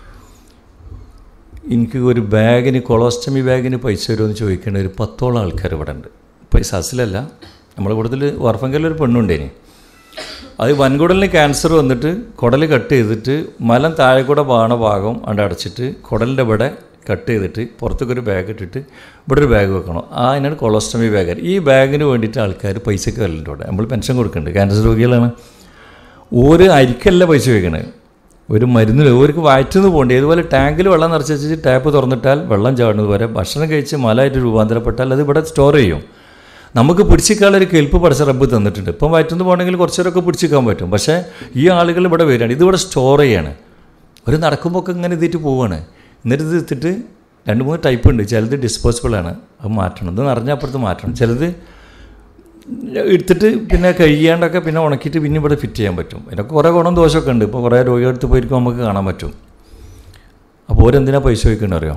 എനിക്ക് ഒരു ബാഗിന് കൊളോസ്റ്റമി ബാഗിന് പൈസ വരുമെന്ന് ചോദിക്കേണ്ട ഒരു പത്തോളം ആൾക്കാർ ഇവിടെ ഉണ്ട് പൈസ അസിലല്ല നമ്മുടെ കൂട്ടത്തിൽ വർഫങ്കലിൽ ഒരു പെണ്ണുണ്ടേനി അത് വൻകുടലിന് ക്യാൻസർ വന്നിട്ട് കുടൽ കട്ട് ചെയ്തിട്ട് മലം താഴെ കൂടെ പോകണ ഭാഗം അവിടെ അടച്ചിട്ട് കുടലിൻ്റെ ഇവിടെ കട്ട് ചെയ്തിട്ട് പുറത്തേക്ക് ഒരു ബാഗ് ഇട്ടിട്ട് ഇവിടെ ഒരു ബാഗ് വെക്കണം ആ അതിനാണ് കൊളോസ്റ്റമി ബാഗ് ഈ ബാഗിന് വേണ്ടിയിട്ട് ആൾക്കാർ പൈസക്ക് വരലുണ്ട് ഇവിടെ നമ്മൾ പെൻഷൻ കൊടുക്കുന്നുണ്ട് ക്യാൻസർ രോഗികളാണ് ഒരു അരിക്കല്ല പൈസ വയ്ക്കണത് ഒരു മരുന്നിൽ ഓർക്ക് വയറ്റുനിന്ന് പോകേണ്ടി അതുപോലെ ടാങ്കിൽ വെള്ളം നിറച്ച് വെച്ച് ടാപ്പ് തുറന്നിട്ടാൽ വെള്ളം ചാടുന്നത് വരെ ഭക്ഷണം കഴിച്ച് മലമായിട്ട് രൂപാന്തരപ്പെട്ടാൽ അത് ഇവിടെ സ്റ്റോർ ചെയ്യും നമുക്ക് പിടിച്ചിക്കാളൊരു കെൽപ്പ് പഠിച്ച റബ്ബ് തന്നിട്ടുണ്ട് ഇപ്പം വയറ്റുനിന്ന് പോകണമെങ്കിൽ കുറച്ചേരൊക്കെ പിടിച്ചിക്കാൻ പറ്റും പക്ഷേ ഈ ആളുകൾ ഇവിടെ വരികയാണ് ഇതിവിടെ സ്റ്റോർ ചെയ്യാണ് ഒരു നടക്കുമ്പോൾ ഒക്കെ ഇങ്ങനെ ഇതിട്ട് പോവുകയാണ് എന്നിട്ട് ഇത് എടുത്തിട്ട് രണ്ട് മൂന്ന് ടൈപ്പ് ഉണ്ട് ചിലത് ഡിസ്പോസിബിൾ ആണ് അത് മാറ്റണം ഇത് നിറഞ്ഞപ്പുറത്ത് മാറ്റണം ചിലത് എടുത്തിട്ട് പിന്നെ കഴിയാണ്ടൊക്കെ പിന്നെ ഉണക്കിയിട്ട് പിന്നെ ഇവിടെ ഫിറ്റ് ചെയ്യാൻ പറ്റും ഇതിനൊക്കെ കുറേ ഗുണം ദോഷമൊക്കെ ഉണ്ട് ഇപ്പോൾ കുറേ രോഗികളടുത്ത് പോയിരിക്കും നമുക്ക് കാണാൻ പറ്റും അപ്പോൾ ഓരെന്തിനാ പൈസ ചോദിക്കുന്നത് അറിയോ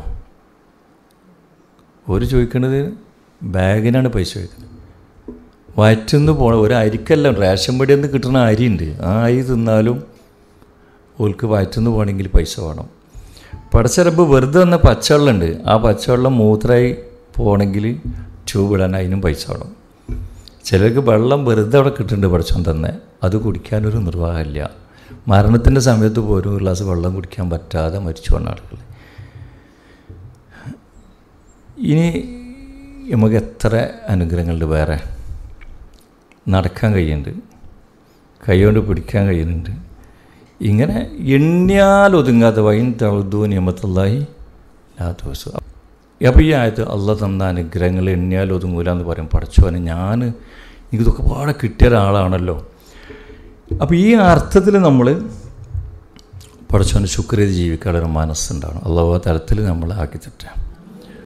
ഒരു ചോദിക്കുന്നത് ബാഗിനാണ് പൈസ ചോദിക്കുന്നത് വയറ്റുനിന്ന് പോണ ഒരു അരിക്കല്ല റേഷൻ പടിയിൽ നിന്ന് കിട്ടുന്ന അരിയുണ്ട് ആ അരി തിന്നാലും ഓൾക്ക് വയറ്റുനിന്ന് പോകണമെങ്കിൽ പൈസ വേണം പടച്ചറബ് വെറുതെ വന്ന പച്ചവെള്ളമുണ്ട് ആ പച്ചവെള്ളം മൂത്രമായി പോകണമെങ്കിൽ ട്യൂബ് ഇടാൻ അതിനും പൈസ വേണം ചിലർക്ക് വെള്ളം വെറുതെ അവിടെ കിട്ടുന്നുണ്ട് പഠിച്ചോൻ തന്നെ അത് കുടിക്കാനൊരു നിർവാഹമില്ല മരണത്തിൻ്റെ സമയത്ത് പോലും ഒരു ഗ്ലാസ് വെള്ളം കുടിക്കാൻ പറ്റാതെ മരിച്ചു വന്ന ആളുകൾ ഇനി നമുക്ക് എത്ര അനുഗ്രഹങ്ങളുണ്ട് വേറെ നടക്കാൻ കഴിയുന്നുണ്ട് കൈകൊണ്ട് പിടിക്കാൻ കഴിയുന്നുണ്ട് ഇങ്ങനെ എണ്ണിയാൽ ഒതുങ്ങാത്ത വൈൻ തഴുതു നിയമത്തുള്ളായി ലാത്ത വസ്തു അപ്പോൾ ഈ ആയത്ത് അള്ള തന്ന അനുഗ്രഹങ്ങൾ എണ്ണിയാൽ ഒതുങ്ങൂല എന്ന് പറയും പഠിച്ചോനെ ഞാൻ എനിക്കിതൊക്കെ പാടെ കിട്ടിയ ഒരാളാണല്ലോ അപ്പോൾ ഈ അർത്ഥത്തിൽ നമ്മൾ പഠിച്ചോനെ ശുക്ര ചെയ്ത് ജീവിക്കാനുള്ള ഒരു മനസ്സുണ്ടാവണം അള്ളാഹു ആ തരത്തിൽ നമ്മൾ ആക്കി തട്ടാം